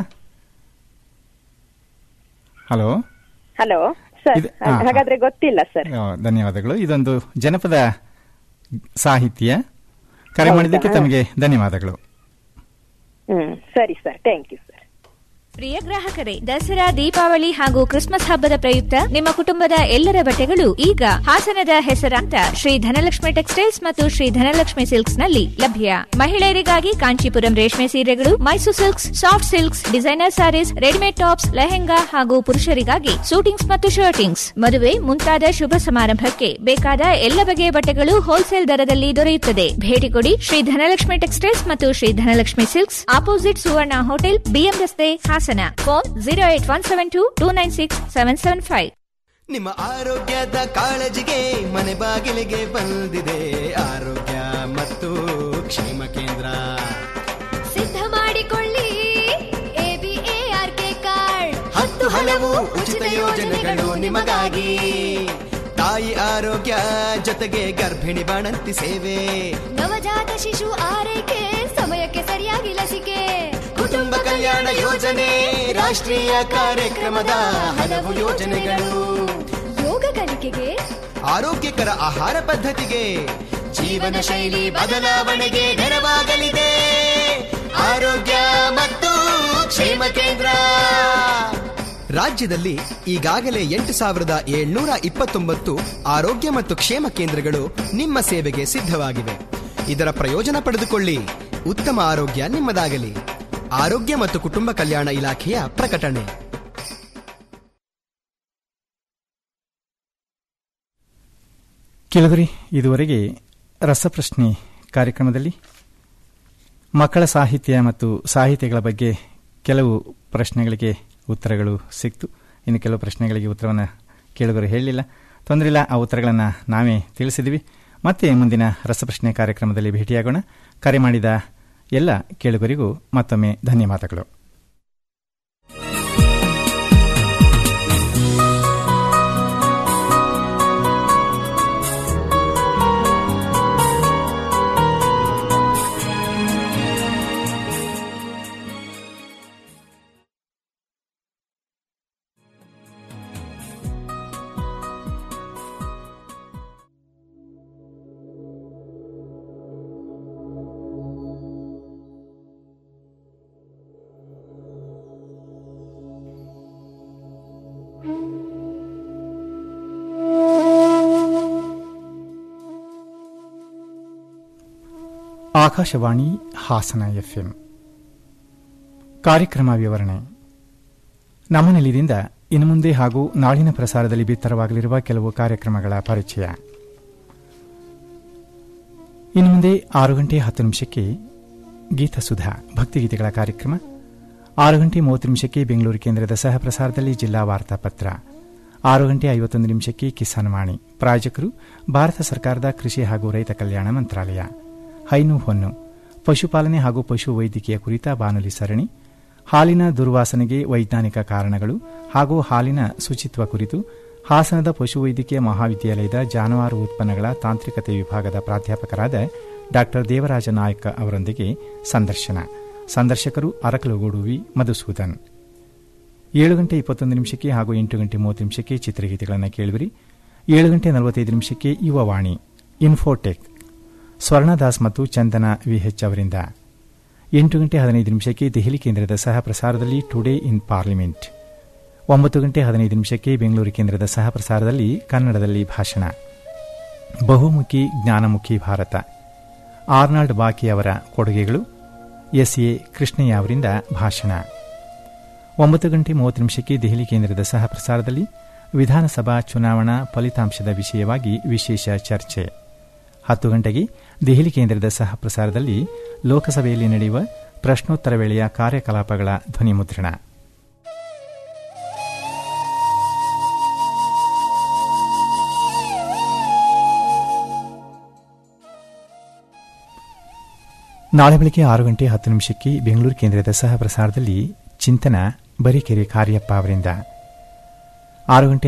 ಹಲೋ ಹಲೋ ಸರ್ ಇದು- ಹಾ, ಹಾ. ಹಾಗಾದ್ರೆ ಗೊತ್ತಿಲ್ಲ ಸರ್ ಆ, ಧನ್ಯವಾದಗಳು ಇದೊಂದು ಜನಪದ ಸಾಹಿತ್ಯ ಕರೆ ಹೌದಾ? ಮಾಡಿದ್ದಕ್ಕೆ ತಮಗೆ ಧನ್ಯವಾದಗಳು ಹ್ಮ್ ಸರಿ ಸರ್ ಥ್ಯಾಂಕ್ ಯು ಸರ್ ಪ್ರಿಯ ಗ್ರಾಹಕರೇ ದಸರಾ ದೀಪಾವಳಿ ಹಾಗೂ ಕ್ರಿಸ್ಮಸ್ ಹಬ್ಬದ ಪ್ರಯುಕ್ತ ನಿಮ್ಮ ಕುಟುಂಬದ ಎಲ್ಲರ ಬಟ್ಟೆಗಳು ಈಗ ಹಾಸನದ ಹೆಸರಾಂತ ಶ್ರೀ ಧನಲಕ್ಷ್ಮಿ ಟೆಕ್ಸ್ಟೈಲ್ಸ್ ಮತ್ತು ಶ್ರೀ ಧನಲಕ್ಷ್ಮಿ ಸಿಲ್ಕ್ಸ್ ನಲ್ಲಿ ಲಭ್ಯ ಮಹಿಳೆಯರಿಗಾಗಿ ಕಾಂಚೀಪುರಂ ರೇಷ್ಮೆ ಸೀರೆಗಳು Mysuru silks soft silks designer saris readymade tops lehenga ಹಾಗೂ ಪುರುಷರಿಗಾಗಿ ಸೂಟಿಂಗ್ಸ್ ಮತ್ತು ಶರ್ಟಿಂಗ್ಸ್ ಮದುವೆ ಮುಂತಾದ ಶುಭ ಸಮಾರಂಭಕ್ಕೆ ಬೇಕಾದ ಎಲ್ಲ ಬಗೆಯ ಬಟ್ಟೆಗಳು ಹೋಲ್ಸೇಲ್ ದರದಲ್ಲಿ ದೊರೆಯುತ್ತದೆ ಭೇಟಿ ಕೊಡಿ ಶ್ರೀ ಧನಲಕ್ಷ್ಮಿ ಟೆಕ್ಸ್ಟೈಲ್ಸ್ ಮತ್ತು Shri Dhanalakshmi silks opposite Suvarna hotel BM ರಸ್ತೆ Hassan phone zero eight one seven two two nine six seven seven five ನಿಮ್ಮ ಆರೋಗ್ಯದ ಕಾಳಜಿಗೆ ಮನೆ ಬಾಗಿಲಿಗೆ ಬಂದಿದೆ ಆರೋಗ್ಯ ಮತ್ತು ಕ್ಷೇಮ ಕೇಂದ್ರ ಸಿದ್ಧ ಮಾಡಿಕೊಳ್ಳಿ ಎಬಿಎಆರ್ಕೆ ಕಾರ್ಡ್ ಹತ್ತು ಹಲವು ಉಚಿತ ಯೋಜನೆಗಳು ನಿಮಗಾಗಿ ತಾಯಿ ಆರೋಗ್ಯ ಜೊತೆಗೆ ಗರ್ಭಿಣಿ ಬಾಣಂತಿ ಸೇವೆ ನವಜಾತ ಶಿಶು ಆರೈಕೆ ಸಮಯಕ್ಕೆ ಸರಿಯಾಗಿ ಲಸಿಕೆ ಕುಟುಂಬ ಕಲ್ಯಾಣ ಯೋಜನೆ ರಾಷ್ಟ್ರೀಯ ಕಾರ್ಯಕ್ರಮದ ಹಲವು ಯೋಜನೆಗಳು ಯೋಗ ಕಲಿಕೆಗೆ ಆರೋಗ್ಯಕರ ಆಹಾರ ಪದ್ಧತಿಗೆ ಜೀವನ ಶೈಲಿ ಬದಲಾವಣೆಗೆ ನೆರವಾಗಲಿದೆ ಆರೋಗ್ಯ ಮತ್ತು ಕ್ಷೇಮ ಕೇಂದ್ರ ರಾಜ್ಯದಲ್ಲಿ ಈಗಾಗಲೇ ಎಂಟು ಸಾವಿರದ ಏಳ್ನೂರ ಇಪ್ಪತ್ತೊಂಬತ್ತು ಆರೋಗ್ಯ ಮತ್ತು ಕ್ಷೇಮ ಕೇಂದ್ರಗಳು ನಿಮ್ಮ ಸೇವೆಗೆ ಸಿದ್ಧವಾಗಿವೆ ಇದರ ಪ್ರಯೋಜನ ಪಡೆದುಕೊಳ್ಳಿ ಉತ್ತಮ ಆರೋಗ್ಯ ನಿಮ್ಮದಾಗಲಿ ಆರೋಗ್ಯ ಮತ್ತು ಕುಟುಂಬ ಕಲ್ಯಾಣ ಇಲಾಖೆಯ ಪ್ರಕಟಣೆ ಕೆಲವರಿ ಇದುವರೆಗೆ ರಸಪ್ರಶ್ನೆ ಕಾರ್ಯಕ್ರಮದಲ್ಲಿ ಮಕ್ಕಳ ಸಾಹಿತ್ಯ ಮತ್ತು ಸಾಹಿತ್ಯಗಳ ಬಗ್ಗೆ ಕೆಲವು ಪ್ರಶ್ನೆಗಳಿಗೆ ಉತ್ತರಗಳು ಸಿಕ್ತು ಇನ್ನು ಕೆಲವು ಪ್ರಶ್ನೆಗಳಿಗೆ ಉತ್ತರವನ್ನು ಕೇಳುಗರು ಹೇಳಲಿಲ್ಲ ತೊಂದರೆ ಇಲ್ಲ ಆ ಉತ್ತರಗಳನ್ನು ನಾವೇ ತಿಳಿಸಿದ್ವಿ ಮತ್ತೆ ಮುಂದಿನ ರಸಪ್ರಶ್ನೆ ಕಾರ್ಯಕ್ರಮದಲ್ಲಿ ಭೇಟಿಯಾಗೋಣ ಕರೆ ಮಾಡಿದ ಎಲ್ಲ ಕೇಳುಗರಿಗೂ ಮತ್ತೊಮ್ಮೆ ಧನ್ಯವಾದಗಳು ಆಕಾಶವಾಣಿ ಹಾಸನ ಎಫ್ಎಂ ಕಾರ್ಯಕ್ರಮ ವಿವರಣೆ ನಮ್ಮ ನಿಲಯದಿಂದ ಇನ್ನು ಮುಂದೆ ಹಾಗೂ ನಾಳಿನ ಪ್ರಸಾರದಲ್ಲಿ ಬಿತ್ತರವಾಗಲಿರುವ ಕೆಲವು ಕಾರ್ಯಕ್ರಮಗಳ ಪರಿಚಯ ಇನ್ನು ಮುಂದೆ ಆರು ಗಂಟೆ ಹತ್ತು ನಿಮಿಷಕ್ಕೆ ಗೀತಸುಧಾ ಭಕ್ತಿಗೀತೆಗಳ ಕಾರ್ಯಕ್ರಮ ಆರು ಗಂಟೆ ಮೂವತ್ತು ನಿಮಿಷಕ್ಕೆ ಬೆಂಗಳೂರು ಕೇಂದ್ರದ ಸಹ ಪ್ರಸಾರದಲ್ಲಿ ಜಿಲ್ಲಾ ವಾರ್ತಾಪತ್ರ ಆರು ಗಂಟೆ ಐವತ್ತೊಂದು ನಿಮಿಷಕ್ಕೆ ಕಿಸಾನ್ ವಾಣಿ ಪ್ರಾಯೋಜಕರು ಭಾರತ ಸರ್ಕಾರದ ಕೃಷಿ ಹಾಗೂ ರೈತ ಕಲ್ಯಾಣ ಮಂತ್ರಾಲಯ ಹೈನು ಹೊನ್ನು ಪಶುಪಾಲನೆ ಹಾಗೂ ಪಶು ವೈದ್ಯಕೀಯ ಕುರಿತ ಬಾನುಲಿ ಸರಣಿ ಹಾಲಿನ ದುರ್ವಾಸನೆಗೆ ವೈಜ್ಞಾನಿಕ ಕಾರಣಗಳು ಹಾಗೂ ಹಾಲಿನ ಶುಚಿತ್ವ ಕುರಿತು ಹಾಸನದ ಪಶುವೈದ್ಯಕೀಯ ಮಹಾವಿದ್ಯಾಲಯದ ಜಾನುವಾರು ಉತ್ಪನ್ನಗಳ ತಾಂತ್ರಿಕತೆ ವಿಭಾಗದ ಪ್ರಾಧ್ಯಾಪಕರಾದ ಡಾ ದೇವರಾಜ ನಾಯಕ ಅವರೊಂದಿಗೆ ಸಂದರ್ಶನ ಸಂದರ್ಶಕರು ಅರಕಲಗೂಡು ವಿ ಮಧುಸೂದನ್ ಏಳು ಗಂಟೆ ಇಪ್ಪತ್ತೊಂದು ನಿಮಿಷಕ್ಕೆ ಹಾಗೂ ಎಂಟು ಗಂಟೆ ಮೂವತ್ತು ನಿಮಿಷಕ್ಕೆ ಚಿತ್ರಗೀತೆಗಳನ್ನು ಕೇಳುವಿರಿ ಏಳು ಗಂಟೆ ನಲವತ್ತೈದು ನಿಮಿಷಕ್ಕೆ ಯುವವಾಣಿ ಇನ್ಫೋಟೆಕ್ ಸ್ವರ್ಣದಾಸ್ ಮತ್ತು ಚಂದನ ವಿಎಚ್ ಅವರಿಂದ ಎಂಟು ಗಂಟೆ ಹದಿನೈದು ನಿಮಿಷಕ್ಕೆ ದೆಹಲಿ ಕೇಂದ್ರದ ಸಹ ಪ್ರಸಾರದಲ್ಲಿ ಟುಡೇ ಇನ್ ಪಾರ್ಲಿಮೆಂಟ್ ಒಂಬತ್ತು ಗಂಟೆ ಹದಿನೈದು ನಿಮಿಷಕ್ಕೆ ಬೆಂಗಳೂರು ಕೇಂದ್ರದ ಸಹ ಪ್ರಸಾರದಲ್ಲಿ ಕನ್ನಡದಲ್ಲಿ ಭಾಷಣ ಬಹುಮುಖಿ ಜ್ಞಾನಮುಖಿ ಭಾರತ ಆರ್ನಾಲ್ಡ್ ಬಾಕಿ ಅವರ ಕೊಡುಗೆಗಳು ಎಸ್ ಎ ಕೃಷ್ಣಯ್ಯ ಅವರಿಂದ ಭಾಷಣ ಒಂಬತ್ತು ಗಂಟೆ ಮೂವತ್ತು ನಿಮಿಷಕ್ಕೆ ದೆಹಲಿ ಕೇಂದ್ರದ ಸಹ ಪ್ರಸಾರದಲ್ಲಿ ವಿಧಾನಸಭಾ ಚುನಾವಣಾ ಫಲಿತಾಂಶದ ವಿಷಯವಾಗಿ ವಿಶೇಷ ಚರ್ಚೆ ಹತ್ತು ಗಂಟೆಗೆ ದೆಹಲಿ ಕೇಂದ್ರದ ಸಹ ಪ್ರಸಾರದಲ್ಲಿ ಲೋಕಸಭೆಯಲ್ಲಿ ನಡೆಯುವ ಪ್ರಶ್ನೋತ್ತರ ವೇಳೆಯ ಕಾರ್ಯಕಲಾಪಗಳ ಧ್ವನಿಮುದ್ರಣ ನಾಳೆ ಬೆಳಗ್ಗೆ ಆರು ಗಂಟೆ ಹತ್ತು ನಿಮಿಷಕ್ಕೆ ಬೆಂಗಳೂರು ಕೇಂದ್ರದ ಸಹ ಪ್ರಸಾರದಲ್ಲಿ ಚಿಂತನ ಬರಿಕೆರೆ ಕಾರ್ಯಪ್ಪ ಅವರಿಂದ ಆರು ಗಂಟೆ